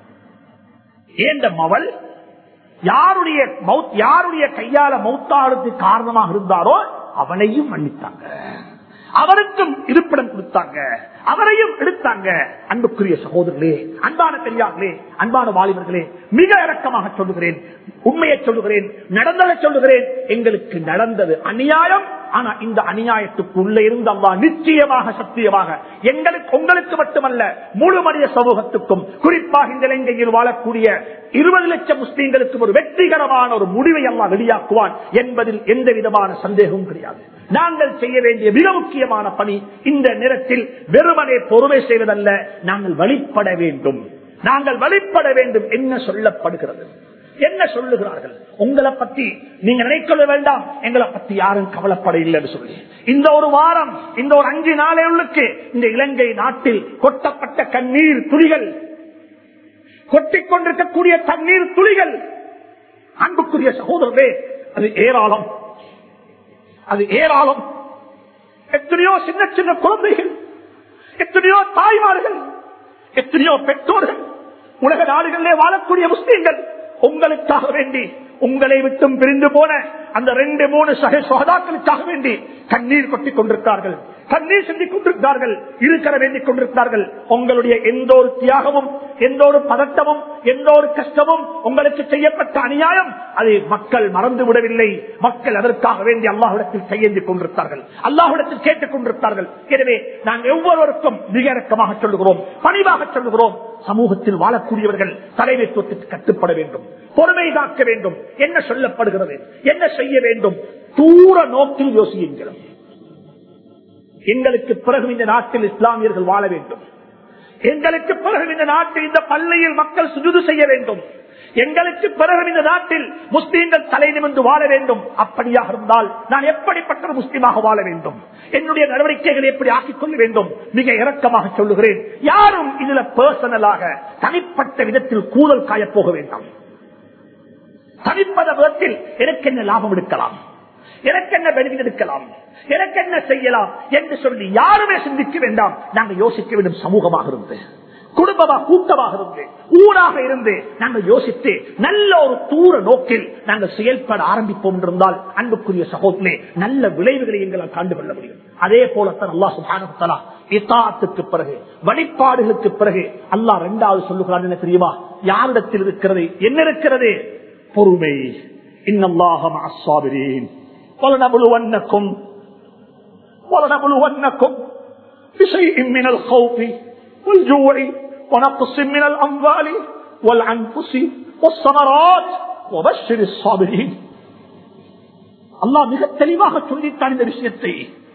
ஏந்த மவள் யாருடைய மௌத் யாருடைய கையால மௌத்தாடுறதுக்கு காரணமாக இருந்தாரோ அவனையும் மன்னித்தாங்க அவருக்கும் இருப்பிடம் கொடுத்தாங்க அவரையும் எடுத்தாங்க அன்புக்குரிய சகோதரர்களே அன்பான பெரியார்களே அன்பான வாலிபர்களே மிக இறக்கமாக சொல்லுகிறேன் உண்மையை சொல்லுகிறேன் நடந்ததை சொல்லுகிறேன் எங்களுக்கு நடந்தது அநியாயம் ஆனா இந்த அநியாயத்துக்குள்ள இருந்து அல்லா நிச்சயமாக சத்தியமாக எங்களுக்கு உங்களுக்கு மட்டுமல்ல முழு மனித சமூகத்துக்கும் குறிப்பாக இந்த இலங்கையில் வாழக்கூடிய இருபது லட்சம் முஸ்லீம்களுக்கும் ஒரு வெற்றிகரமான ஒரு முடிவை அல்லா வெளியாக்குவான் என்பதில் எந்த விதமான சந்தேகமும் கிடையாது நாங்கள் செய்ய வேண்டிய மிக முக்கியமான பணி இந்த நேரத்தில் வெறுமனே பொறுமை செய்வதல்ல நாங்கள் வழிபட வேண்டும் நாங்கள் வழிபட வேண்டும் என்ன சொல்லப்படுகிறது என்ன சொல்லுகிறார்கள் உங்களை பத்தி நீங்க நினைக்கொள்ள வேண்டாம் எங்களை பத்தி யாரும் கவலைப்பட இல்லைன்னு சொல்லி இந்த ஒரு வாரம் இந்த ஒரு அஞ்சு நாளைகளுக்கு இந்த இலங்கை நாட்டில் கொட்டப்பட்ட கண்ணீர் துளிகள் கொட்டிக் கொண்டிருக்கக்கூடிய தண்ணீர் துளிகள் அன்புக்குரிய சகோதரரே அது ஏராளம் அது ஏராளம் எத்தனையோ சின்ன சின்ன குழந்தைகள் எத்தனையோ தாய்மார்கள் எத்தனையோ பெற்றோர்கள் உலக நாடுகளிலே வாழக்கூடிய முஸ்லீம்கள் உங்களுக்காக வேண்டி உங்களை விட்டும் பிரிந்து போன அந்த ரெண்டு மூணு சக சோதாக்களுக்காக வேண்டி கண்ணீர் கொட்டிக் கொண்டிருக்கிறார்கள் கண்ணீர் சிந்திக் கொண்டிருக்கிறார்கள் இருக்கிற வேண்டிக் கொண்டிருக்கிறார்கள் உங்களுடைய எந்த ஒரு தியாகமும் எந்த ஒரு பதட்டமும் எந்த ஒரு கஷ்டமும் உங்களுக்கு செய்யப்பட்ட அநியாயம் அதை மக்கள் மறந்து விடவில்லை மக்கள் அதற்காக வேண்டி அல்லாஹிடத்தில் கையேந்தி கொண்டிருக்கிறார்கள் அல்லாஹிடத்தில் கேட்டுக் கொண்டிருக்கிறார்கள் எனவே நாங்கள் ஒவ்வொருவருக்கும் மிக இறக்கமாக சொல்லுகிறோம் பணிவாக சொல்லுகிறோம் சமூகத்தில் வாழக்கூடியவர்கள் தலைமைத்துவத்துக்கு கட்டுப்பட வேண்டும் பொறுமை காக்க வேண்டும் என்ன சொல்லப்படுகிறது என்ன செய்ய வேண்டும் தூர நோக்கில் யோசியுங்கள் எங்களுக்கு பிறகு இந்த நாட்டில் இஸ்லாமியர்கள் வாழ வேண்டும் எங்களுக்கு பிறகு இந்த நாட்டில் இந்த பள்ளியில் மக்கள் சுஜுது செய்ய வேண்டும் எங்களுக்கு பிறகு இந்த நாட்டில் முஸ்லீம்கள் தலை நிமிர்ந்து வாழ வேண்டும் அப்படியாக இருந்தால் நான் எப்படிப்பட்ட ஒரு முஸ்லீமாக வாழ வேண்டும் என்னுடைய நடவடிக்கைகளை எப்படி ஆக்கிக் கொள்ள வேண்டும் மிக இறக்கமாக சொல்லுகிறேன் யாரும் இதுல பர்சனலாக தனிப்பட்ட விதத்தில் கூதல் காயப் போக வேண்டாம் தனிப்பத விதத்தில் எனக்கு என்ன லாபம் எடுக்கலாம் எனக்கு என்ன பெனிஃபிட் எடுக்கலாம் எனக்கு என்ன செய்யலாம் என்று சொல்லி யாருமே சிந்திக்க வேண்டாம் நாங்கள் யோசிக்க வேண்டும் சமூகமாக இருந்து குடும்பமாக கூட்டமாக இருந்து ஊராக இருந்து நாங்கள் யோசித்து நல்ல ஒரு தூர நோக்கில் நாங்கள் செயல்பட ஆரம்பிப்போம் என்றிருந்தால் அன்புக்குரிய சகோதரே நல்ல விளைவுகளை எங்களால் காண்டு கொள்ள முடியும் அதே போலத்தான் அல்லா சுபானத்தலா இத்தாத்துக்கு பிறகு வழிபாடுகளுக்கு பிறகு அல்லாஹ் இரண்டாவது சொல்லுகிறான் என்ன தெரியுமா யாரிடத்தில் இருக்கிறது என்ன இருக்கிறது பொறுமை இன்னல்லாக அஸ்வாபிரீன் ولنبلونكم ولنبلونكم بشيء من الخوف والجوع ونقص من الأموال والعنفس والثمرات وبشر الصابرين அல்லாஹ் மிக தெளிவாக சொல்லித்தான் இந்த விஷயத்தை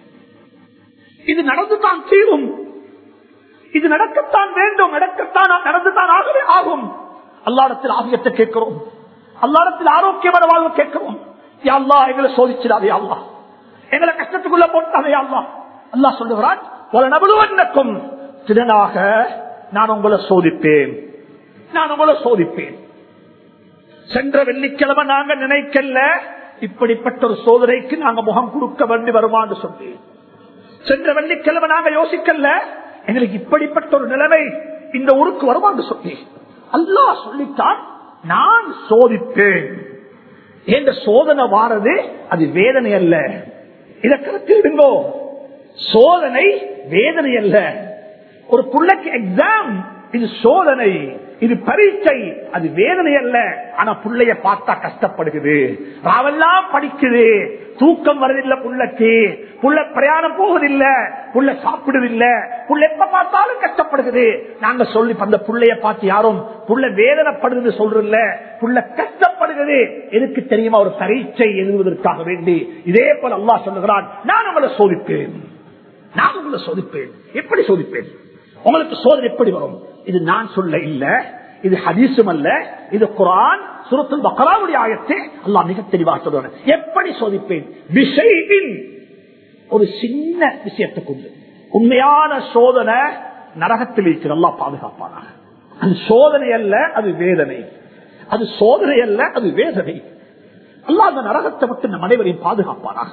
இது நடந்துதான் தீரும் இது நடக்கத்தான் வேண்டும் நடக்கத்தான் நடந்துதான் ஆகவே ஆகும் அல்லாடத்தில் ஆகியத்தை கேட்கிறோம் அல்லாடத்தில் ஆரோக்கியமான வாழ்வு கேட்கிறோம் அல்லா எங்களை சோதிச்சிடாதே அல்லா எங்களை கஷ்டத்துக்குள்ள போட்டாதே அல்லா அல்லா சொல்லுகிறான் ஒரு நபுவனுக்கும் திறனாக நான் உங்களை சோதிப்பேன் நான் உங்களை சோதிப்பேன் சென்ற வெள்ளிக்கிழமை நாங்க நினைக்கல இப்படிப்பட்ட ஒரு சோதனைக்கு நாங்க முகம் கொடுக்க வேண்டி வருமான்னு சொல்லி சென்ற வெள்ளிக்கிழமை நாங்க யோசிக்கல எங்களுக்கு இப்படிப்பட்ட ஒரு நிலைமை இந்த ஊருக்கு வருமான்னு சொல்லி அல்லா சொல்லித்தான் நான் சோதிப்பேன் என்ற சோதனை வாரது அது வேதனை அல்ல இதை கருத்திடுங்கோ சோதனை வேதனை அல்ல ஒரு பிள்ளைக்கு எக்ஸாம் இது சோதனை இது பரீட்சை அது வேதனை அல்ல ஆனா புள்ளைய பார்த்தா கஷ்டப்படுகிறது ராவெல்லாம் படிக்குது தூக்கம் வருதில்லை புள்ளக்கு புள்ள பிரயாணம் போவதில்லை புள்ள சாப்பிடுவதில்லை புள்ள எப்ப பார்த்தாலும் கஷ்டப்படுகிறது நாங்க சொல்லி அந்த புள்ளைய பார்த்து யாரும் புள்ள வேதனைப்படுது சொல்றதில்ல புள்ள கஷ்டப்படுகிறது எனக்கு தெரியுமா ஒரு பரீட்சை எழுதுவதற்காக வேண்டி இதே போல அல்லா சொல்லுகிறான் நான் உங்களை சோதிப்பேன் நான் உங்களை சோதிப்பேன் எப்படி சோதிப்பேன் உங்களுக்கு சோதனை எப்படி வரும் இது நான் சொல்ல இல்ல இது ஹதீசும் அல்ல இது குரான் சுரத்தில் பக்கராவுடைய ஆயத்தை அல்லா மிக தெளிவாக சொல்லுவாங்க எப்படி சோதிப்பேன் விஷயின் ஒரு சின்ன விஷயத்தை கொண்டு உண்மையான சோதனை நரகத்தில் இருக்கிற அல்லா பாதுகாப்பானாக அது சோதனை அல்ல அது வேதனை அது சோதனை அல்ல அது வேதனை அல்லா அந்த நரகத்தை மட்டும் நம் அனைவரையும் பாதுகாப்பானாக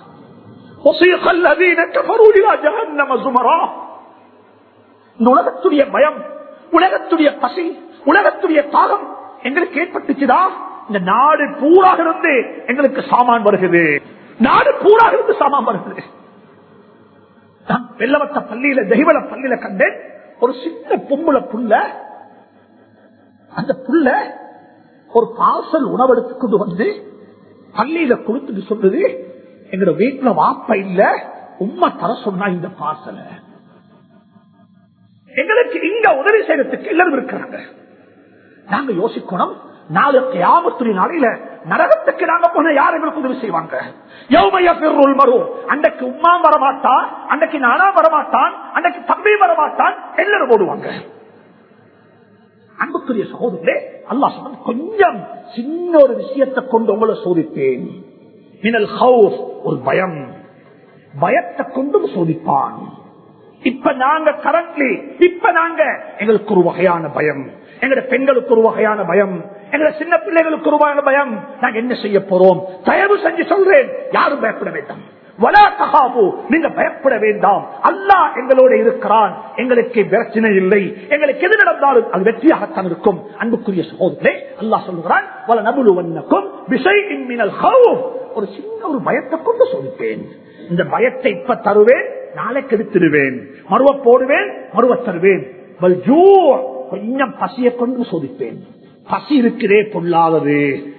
இந்த உலகத்துடைய பயம் உலகத்துடைய பசி உலகத்துடைய தாகம் எங்களுக்கு ஏற்பட்டுச்சுதா இந்த நாடு பூராக இருந்து எங்களுக்கு சாமான் வருகிறது நாடு பூராக இருந்து சாமான் வருகிறது நான் வெள்ளவத்த பள்ளியில தெய்வல பள்ளியில கண்டேன் ஒரு சின்ன பொம்புல புள்ள அந்த புள்ள ஒரு பார்சல் உணவெடுத்து கொண்டு வந்து பள்ளியில கொடுத்துட்டு சொல்றது எங்க வீட்டுல வாப்ப இல்ல உண்மை தர சொன்னா இந்த பார்சலை எங்களுக்கு இங்க உதவி செய்யறதுக்கு எல்லாரும் இருக்கிறாங்க நாங்க யோசிக்கணும் நாளைக்கு யாமத்துடைய நாளையில நரகத்துக்கு நாங்க போன யார் எங்களுக்கு உதவி செய்வாங்க மரும் அன்றைக்கு உமா வரமாட்டான் அன்றைக்கு நானா வரமாட்டான் அன்றைக்கு தம்பி வரமாட்டான் எல்லாரும் ஓடுவாங்க அன்புக்குரிய சகோதரே அல்லா சொன்ன கொஞ்சம் சின்ன ஒரு விஷயத்தை கொண்டு உங்களை சோதித்தேன் மினல் ஹவுஸ் ஒரு பயம் பயத்தை கொண்டும் சோதிப்பான் இப்ப நாங்க கரண்ட்லி இப்ப நாங்க எங்களுக்கு ஒரு வகையான பயம் எங்கட பெண்களுக்கு ஒரு வகையான பயம் எங்கட சின்ன பிள்ளைகளுக்கு ஒரு வகையான பயம் நாங்க என்ன செய்ய போறோம் தயவு செஞ்சு சொல்றேன் யாரும் பயப்பட வேண்டாம் வலா தகாபு நீங்க பயப்பட வேண்டாம் அல்லாஹ் எங்களோட இருக்கிறான் எங்களுக்கு பிரச்சனை இல்லை எங்களுக்கு எது நடந்தாலும் அது வெற்றியாகத்தான் இருக்கும் அன்புக்குரிய சகோதரே அல்லாஹ் சொல்லுகிறான் வல நபுலுவன்னக்கும் விசை மினல் ஹவுஃப் ஒரு சின்ன ஒரு பயத்தை கொண்டு சொல்லிட்டேன் இந்த பயத்தை இப்ப தருவேன் நாளைக்கு எடுத்துடுவேன் மறுவ போடுவேன் மறுவ தருவேன் கொஞ்சம் பசியை கொண்டு சோதிப்பேன் பசி இருக்கிறே பொல்லாதது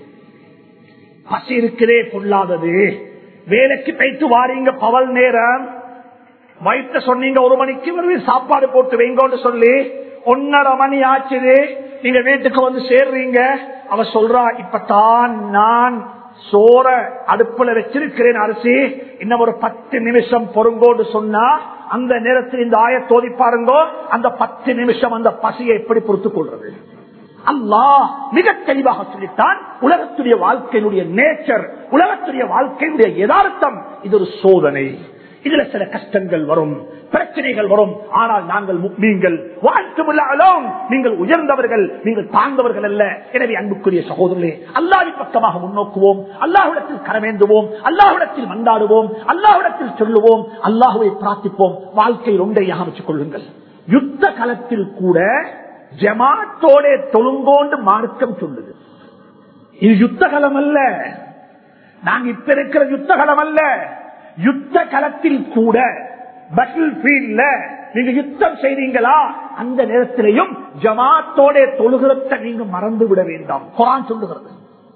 பசி இருக்கிறே பொல்லாதது வேலைக்கு போயிட்டு வாரீங்க பவல் நேரம் வயிற்ற சொன்னீங்க ஒரு மணிக்கு வருவீங்க சாப்பாடு போட்டு வைங்கன்னு சொல்லி ஒன்னரை மணி ஆச்சுது நீங்க வீட்டுக்கு வந்து சேர்றீங்க அவ சொல்றா இப்பதான் நான் சோற அடுப்புல வச்சிருக்கிறேன் அரிசி இன்னும் ஒரு பத்து நிமிஷம் பொறுங்கோடு சொன்னா அந்த நேரத்தில் இந்த ஆய தோதி பாருங்கோ அந்த பத்து நிமிஷம் அந்த பசியை எப்படி பொறுத்துக் கொள்றது அல்லாஹ் மிக தெளிவாக சொல்லித்தான் உலகத்துடைய வாழ்க்கையினுடைய நேச்சர் உலகத்துடைய வாழ்க்கையினுடைய யதார்த்தம் இது ஒரு சோதனை இதுல சில கஷ்டங்கள் வரும் பிரச்சனைகள் வரும் ஆனால் நாங்கள் நீங்கள் வாழ்த்துமில்லாலும் நீங்கள் உயர்ந்தவர்கள் நீங்கள் தாழ்ந்தவர்கள் அல்ல எனவே அன்புக்குரிய சகோதரர்களே அல்லாஹி பக்கமாக முன்னோக்குவோம் அல்லாஹிடத்தில் கரவேந்துவோம் அல்லாஹிடத்தில் மந்தாடுவோம் அல்லாஹிடத்தில் சொல்லுவோம் அல்லாஹுவை பிரார்த்திப்போம் வாழ்க்கையில் ஒன்றையாக அமைச்சுக் கொள்ளுங்கள் யுத்த களத்தில் கூட ஜமாத்தோட தொழுங்கோண்டு மார்க்கம் சொல்லுது இது யுத்த களம் அல்ல நாங்க இப்ப இருக்கிற யுத்த களம் அல்ல யுத்த களத்தில் கூட பட்டில் ஃபீல்ட்ல நீங்க யுத்தம் செய்றீங்களா அந்த நேரத்திலையும் ஜமாத்தோட தொழுகிறத நீங்க மறந்து விட வேண்டாம் குரான் சொல்லுகிறது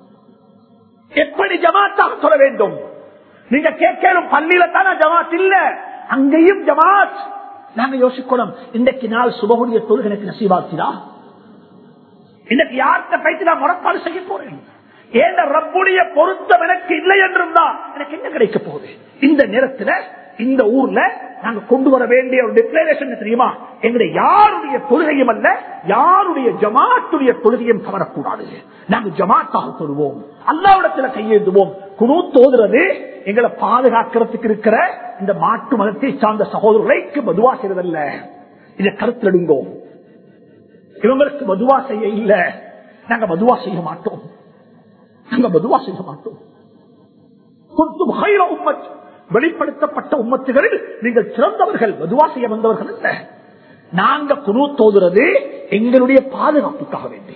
எப்படி ஜமாத்தாக சொல்ல வேண்டும் நீங்க கேட்கணும் பள்ளியில தானே ஜமாத் இல்ல அங்கேயும் ஜமாத் நாங்க யோசிக்கணும் இன்றைக்கு நாள் சுபகுடைய தொழுகை எனக்கு நசீபாக்குதா இன்னைக்கு யார்கிட்ட பயிற்சி நான் முறப்பாடு செய்ய போறேன் ஏன் ரப்புடைய பொருத்தம் எனக்கு இல்லை என்றிருந்தா எனக்கு என்ன கிடைக்க போகுது இந்த நேரத்துல இந்த ஊர்ல நாங்க கொண்டு வர வேண்டிய ஒரு டிக்ளரேஷன் தெரியுமா எங்களுடைய யாருடைய தொழுகையும் அல்ல யாருடைய ஜமாத்துடைய தொழுகையும் தவறக்கூடாது நாங்க ஜமாத்தாக தொழுவோம் அல்லாவிடத்துல கையெழுந்துவோம் குழு தோதுறது எங்களை பாதுகாக்கிறதுக்கு இருக்கிற இந்த மாட்டு மதத்தை சார்ந்த சகோதரர்களுக்கு மதுவா செய்வதல்ல இதை கருத்திடுங்கோ இவங்களுக்கு மதுவா செய்ய இல்ல நாங்க மதுவா செய்ய மாட்டோம் நாங்க மதுவா செய்ய மாட்டோம் குந்தும் ஹைர உம்மத் வெளிப்படுத்தப்பட்ட உம்மத்துகளில் நீங்கள் சிறந்தவர்கள் மதுவா செய்ய வந்தவர்கள் அல்ல நாங்க குழு தோதுறது எங்களுடைய பாதுகாப்புக்காக வேண்டி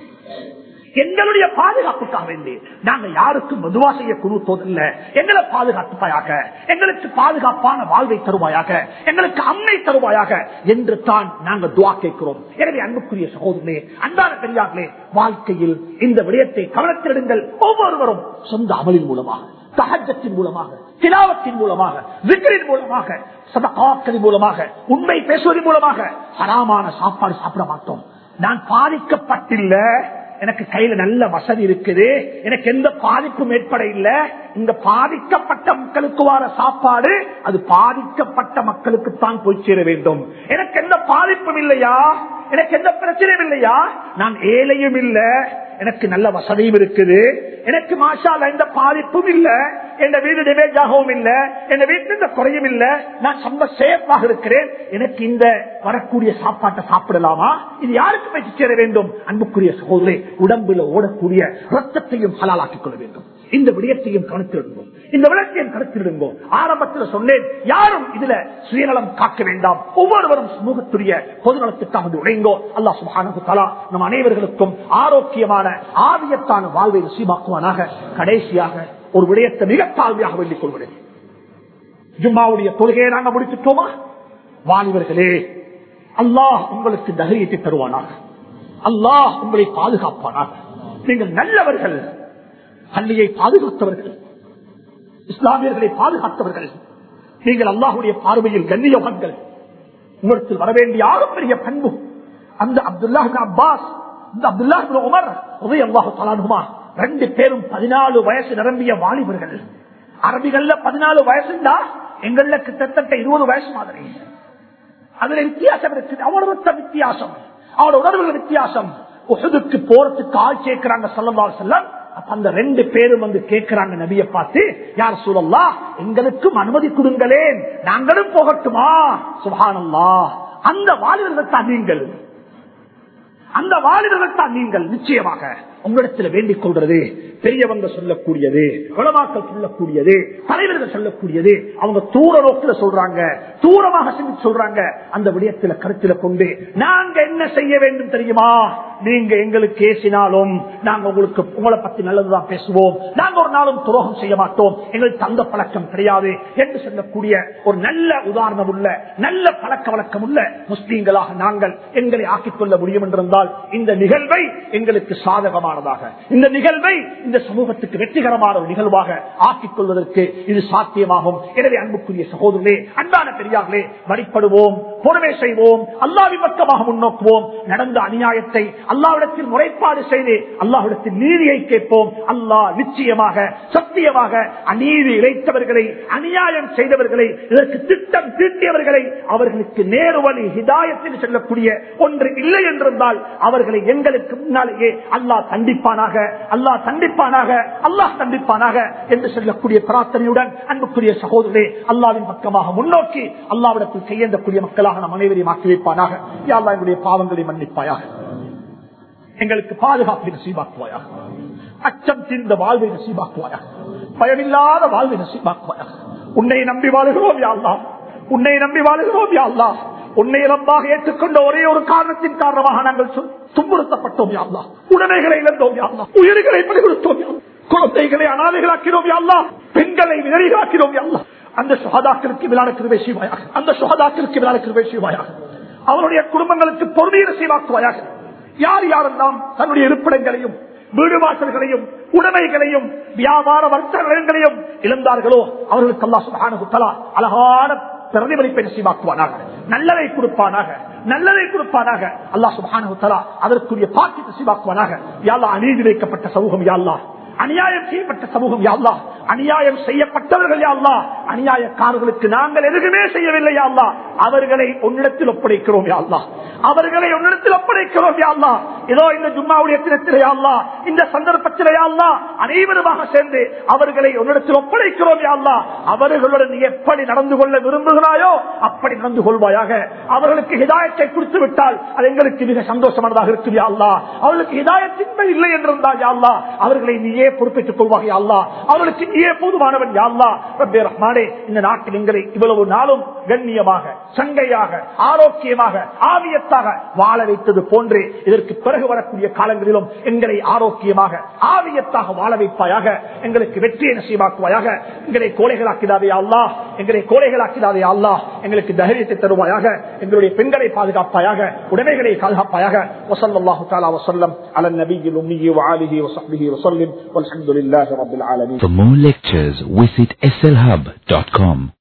எங்களுடைய பாதுகாப்புக்காக வேண்டி நாங்க யாருக்கும் மதுவா செய்ய குழு தோதில்ல எங்களை பாதுகாப்பாயாக எங்களுக்கு பாதுகாப்பான வாழ்வை தருவாயாக எங்களுக்கு அம்மை தருவாயாக என்று தான் நாங்க துவா கேட்கிறோம் எனவே அன்புக்குரிய சகோதரனே அன்பான பெரியார்களே வாழ்க்கையில் இந்த விடயத்தை கவனத்திலிடுங்கள் ஒவ்வொருவரும் சொந்த அமலின் மூலமாக சகஜத்தின் மூலமாக திலாவத்தின் மூலமாக விக்கிரின் மூலமாக சதகாக்களின் மூலமாக உண்மை பேசுவதன் மூலமாக ஹராமான சாப்பாடு சாப்பிட மாட்டோம் நான் பாதிக்கப்பட்டில்ல எனக்கு கையில நல்ல வசதி இருக்குது எனக்கு எந்த பாதிப்பும் ஏற்பட இல்ல இந்த பாதிக்கப்பட்ட மக்களுக்கு வர சாப்பாடு அது பாதிக்கப்பட்ட மக்களுக்கு தான் போய் சேர வேண்டும் எனக்கு எந்த பாதிப்பும் இல்லையா எனக்கு எந்த பிரச்சனையும் இல்லையா நான் ஏழையும் இல்ல எனக்கு நல்ல வசதியும் இருக்குது எனக்கு மாஷால எந்த பாதிப்பும் இல்ல என் வீடு டேமேஜ் ஆகவும் இல்ல என் வீட்டுல இந்த குறையும் இல்ல நான் ரொம்ப சேஃபாக இருக்கிறேன் எனக்கு இந்த வரக்கூடிய சாப்பாட்டை சாப்பிடலாமா இது யாருக்கு போய் சேர வேண்டும் அன்புக்குரிய சகோதரி உடம்புல ஓடக்கூடிய ரத்தத்தையும் ஹலாலாக்கிக் கொள்ள வேண்டும் இந்த விடயத்தையும் கணக்கிடுவோம் இந்த விடயத்தையும் கணக்கிடுவோம் ஆரம்பத்தில் சொன்னேன் யாரும் இதுல சுயநலம் காக்க வேண்டாம் ஒவ்வொருவரும் சமூகத்துடைய பொதுநலத்துக்காக உடைங்கோ அல்லா சுபானு தலா நம் அனைவர்களுக்கும் ஆரோக்கியமான ஆவியத்தான வாழ்வை நசீபாக்குவானாக கடைசியாக ஒரு விடயத்தை மிக தாழ்மையாக வேண்டிக் கொள்கிறேன் ஜும்மாவுடைய தொழுகையை நாங்கள் முடித்துட்டோமா வாலிபர்களே அல்லாஹ் உங்களுக்கு தைரியத்தை தருவானாக அல்லாஹ் உங்களை பாதுகாப்பானாக நீங்கள் நல்லவர்கள் பள்ளியை பாதுகாத்தவர்கள் இஸ்லாமியர்களை பாதுகாத்தவர்கள் நீங்கள் அல்லாஹுடைய பார்வையில் கண்ணியவர்கள் உங்களுக்கு வர வேண்டிய ஆகப்பெரிய பண்பு அந்த அப்துல்லா அப்பாஸ் இந்த அப்துல்லா உமர் உதய அல்லாஹு தலானுமா ரெண்டு பேரும் பதினாலு வயசு நிரம்பிய வாலிபர்கள் அரபிகள்ல பதினாலு வயசுண்டா எங்கள்ல கிட்டத்தட்ட இருபது வயசு மாதிரி அதுல வித்தியாசம் இருக்குது அவ்வளவு வித்தியாசம் அவரோட உணர்வுகள் வித்தியாசம் உஹதுக்கு போறதுக்கு ஆள் சேர்க்கிறாங்க சல்லா செல்லம் அப்ப அந்த ரெண்டு பேரும் வந்து கேட்கிறாங்க நபியை பார்த்து யார் சூழல்லா எங்களுக்கும் அனுமதி கொடுங்களேன் நாங்களும் போகட்டுமா சுபானல்லா அந்த வாலிபர்கள் தான் நீங்கள் அந்த வாலிபர்கள் தான் நீங்கள் நிச்சயமாக உங்களிடத்தில் வேண்டிக் கொள்றது பெரியவங்க சொல்லக்கூடியது குளமாக்கள் சொல்லக்கூடியது தலைவர்கள் சொல்லக்கூடியது அவங்க தூர நோக்கில சொல்றாங்க தூரமாக சிந்திச்சு சொல்றாங்க அந்த விடயத்துல கருத்துல கொண்டு நாங்க என்ன செய்ய வேண்டும் தெரியுமா நீங்க எங்களுக்கு ஏசினாலும் நாங்க உங்களுக்கு உங்களை பத்தி நல்லதுதான் பேசுவோம் நாங்க ஒரு நாளும் துரோகம் செய்ய மாட்டோம் எங்களுக்கு தந்த பழக்கம் கிடையாது என்று சொல்லக்கூடிய ஒரு நல்ல உதாரணம் உள்ள நல்ல பழக்க வழக்கம் உள்ள முஸ்லீம்களாக நாங்கள் எங்களை ஆக்கிக் கொள்ள முடியும் என்றிருந்தால் இந்த நிகழ்வை எங்களுக்கு சாதகமானதாக இந்த நிகழ்வை இந்த சமூகத்துக்கு வெற்றிகரமான ஒரு நிகழ்வாக ஆக்கிக் கொள்வதற்கு இது சாத்தியமாகும் எனவே அன்புக்குரிய சகோதரர்களே அன்பான பெரியார்களே வழிபடுவோம் பொறுமை செய்வோம் அல்லாவின் பக்கமாக முன்னோக்குவோம் நடந்த அநியாயத்தை அல்லாவிடத்தில் முறைப்பாடு செய்து அல்லாவிடத்தில் நீதியை கேட்போம் அல்லாஹ் நிச்சயமாக சத்தியமாக அநீதி இழைத்தவர்களை அநியாயம் செய்தவர்களை இதற்கு திட்டம் தீட்டியவர்களை அவர்களுக்கு நேரு வழி ஹிதாயத்தில் செல்லக்கூடிய ஒன்று இல்லை என்றிருந்தால் அவர்களை எங்களுக்கு முன்னாலேயே அல்லாஹ் தண்டிப்பானாக அல்லாஹ் தண்டிப்பானாக அல்லாஹ் தண்டிப்பானாக என்று சொல்லக்கூடிய பிரார்த்தனையுடன் அன்புக்குரிய சகோதரே அல்லாவின் பக்கமாக முன்னோக்கி அல்லாவிடத்தில் கையேந்தக்கூடிய மக்களாக நம் அனைவரையும் ஆக்கி வைப்பானாக யா அல்லாஹ் எங்களுடைய பாவங்களை மன்னிப்பாயாக எங்களுக்கு பாதுகாப்பை நசீபாக்குவாயாக அச்சம் தீர்ந்த வாழ்வை நசீபாக்குவாயாக பயமில்லாத வாழ்வை நசீபாக்குவாயாக உன்னை நம்பி வாழுகிறோம் யாழ்லா உன்னை நம்பி வாழுகிறோம் யாழ்லா உன்னை ரப்பாக ஏற்றுக்கொண்ட ஒரே ஒரு காரணத்தின் காரணமாக நாங்கள் சு- துன்புறுத்தப்பட்டோம் யாழ்லா உடமைகளை இழந்தோம் யாழ்லா உயிர்களை பறிகொடுத்தோம் யாழ்லா குழந்தைகளை அனாதைகளாக்கிறோம் யாழ்லா பெண்களை விதறிகளாக்கிறோம் யாழ்லா அந்த சுகதாக்களுக்கு விழான கிருவை செய்வாயாக அந்த சுகதாக்களுக்கு விழான கிருவை செய்வாயாக அவருடைய குடும்பங்களுக்கு பொறுமையை செய்வாக்குவாயாக யார் யாரெல்லாம் தன்னுடைய இருப்பிடங்களையும் வீடு வாசல்களையும் உடைமைகளையும் வியாபார வர்த்தகங்களையும் இழந்தார்களோ அவர்களுக்கு அல்லா சுபானுத்தலா அழகான பிரதிபலிப்பை நசீவாக்குவானாக நல்லதை கொடுப்பானாக நல்லதை கொடுப்பானாக அல்லாஹ் சுபானுத்தலா அதற்குரிய பாக்கி நசீவாக்குவானாக யாழ்லா அநீதி வைக்கப்பட்ட சமூகம் யாழ்லா அநியாயம் செய்யப்பட்ட சமூகம் யாழ்லா அநியாயம் செய்யப்பட்டவர்கள் யாழ்லா அநியாயக்காரர்களுக்கு நாங்கள் எதுவுமே செய்யவில்லை யாழ்லா அவர்களை உன்னிடத்தில் ஒப்படைக்கிறோம் யாழ்லா அவர்களை உன்னிடத்தில் ஒப்படைக்கிறோம் யாழ்லா ஏதோ இந்த ஜும்மாவுடைய தினத்திலே யாழ்லா இந்த சந்தர்ப்பத்திலே யாழ்லா அனைவருமாக சேர்ந்து அவர்களை உன்னிடத்தில் ஒப்படைக்கிறோம் யாழ்லா அவர்களுடன் நீ எப்படி நடந்து கொள்ள விரும்புகிறாயோ அப்படி நடந்து கொள்வாயாக அவர்களுக்கு ஹிதாயத்தை கொடுத்து விட்டால் அது எங்களுக்கு மிக சந்தோஷமானதாக இருக்கும் யாழ்லா அவர்களுக்கு ஹிதாயத்தின்மை இல்லை என்றிருந்தால் யாழ்லா அவர்களை நீயே பொறுப்பேற்றுக் கொள்வாக யாழ்லா அவர்களுக்கு நீயே போதுமானவன் யாழ்லா ரப்பே ரஹ்மானே இந்த நாட்டில் எங்களை இவ்வளவு நாளும் கண்ணியமாக சங்கையாக ஆரோக்கியமாக ஆவியத்தாக வாழ வைத்தது போன்றே இதற்கு பிறகு வரக்கூடிய காலங்களிலும் எங்களை ஆரோக்கியமாக ஆவியத்தாக வாழ வைப்பாயாக எங்களுக்கு வெற்றியை நசீவாக்குவாயாக எங்களை கோழைகளாக்கிடாதே அல்லா எங்களை கோழைகளாக்கிடாதே அல்லா எங்களுக்கு தைரியத்தை தருவாயாக எங்களுடைய பெண்களை பாதுகாப்பாயாக உடைமைகளை பாதுகாப்பாயாக وصلى تعالى وسلم على النبي الأمي وآله وصحبه وسلم والحمد لله رب العالمين For more lectures, visit slhub.com.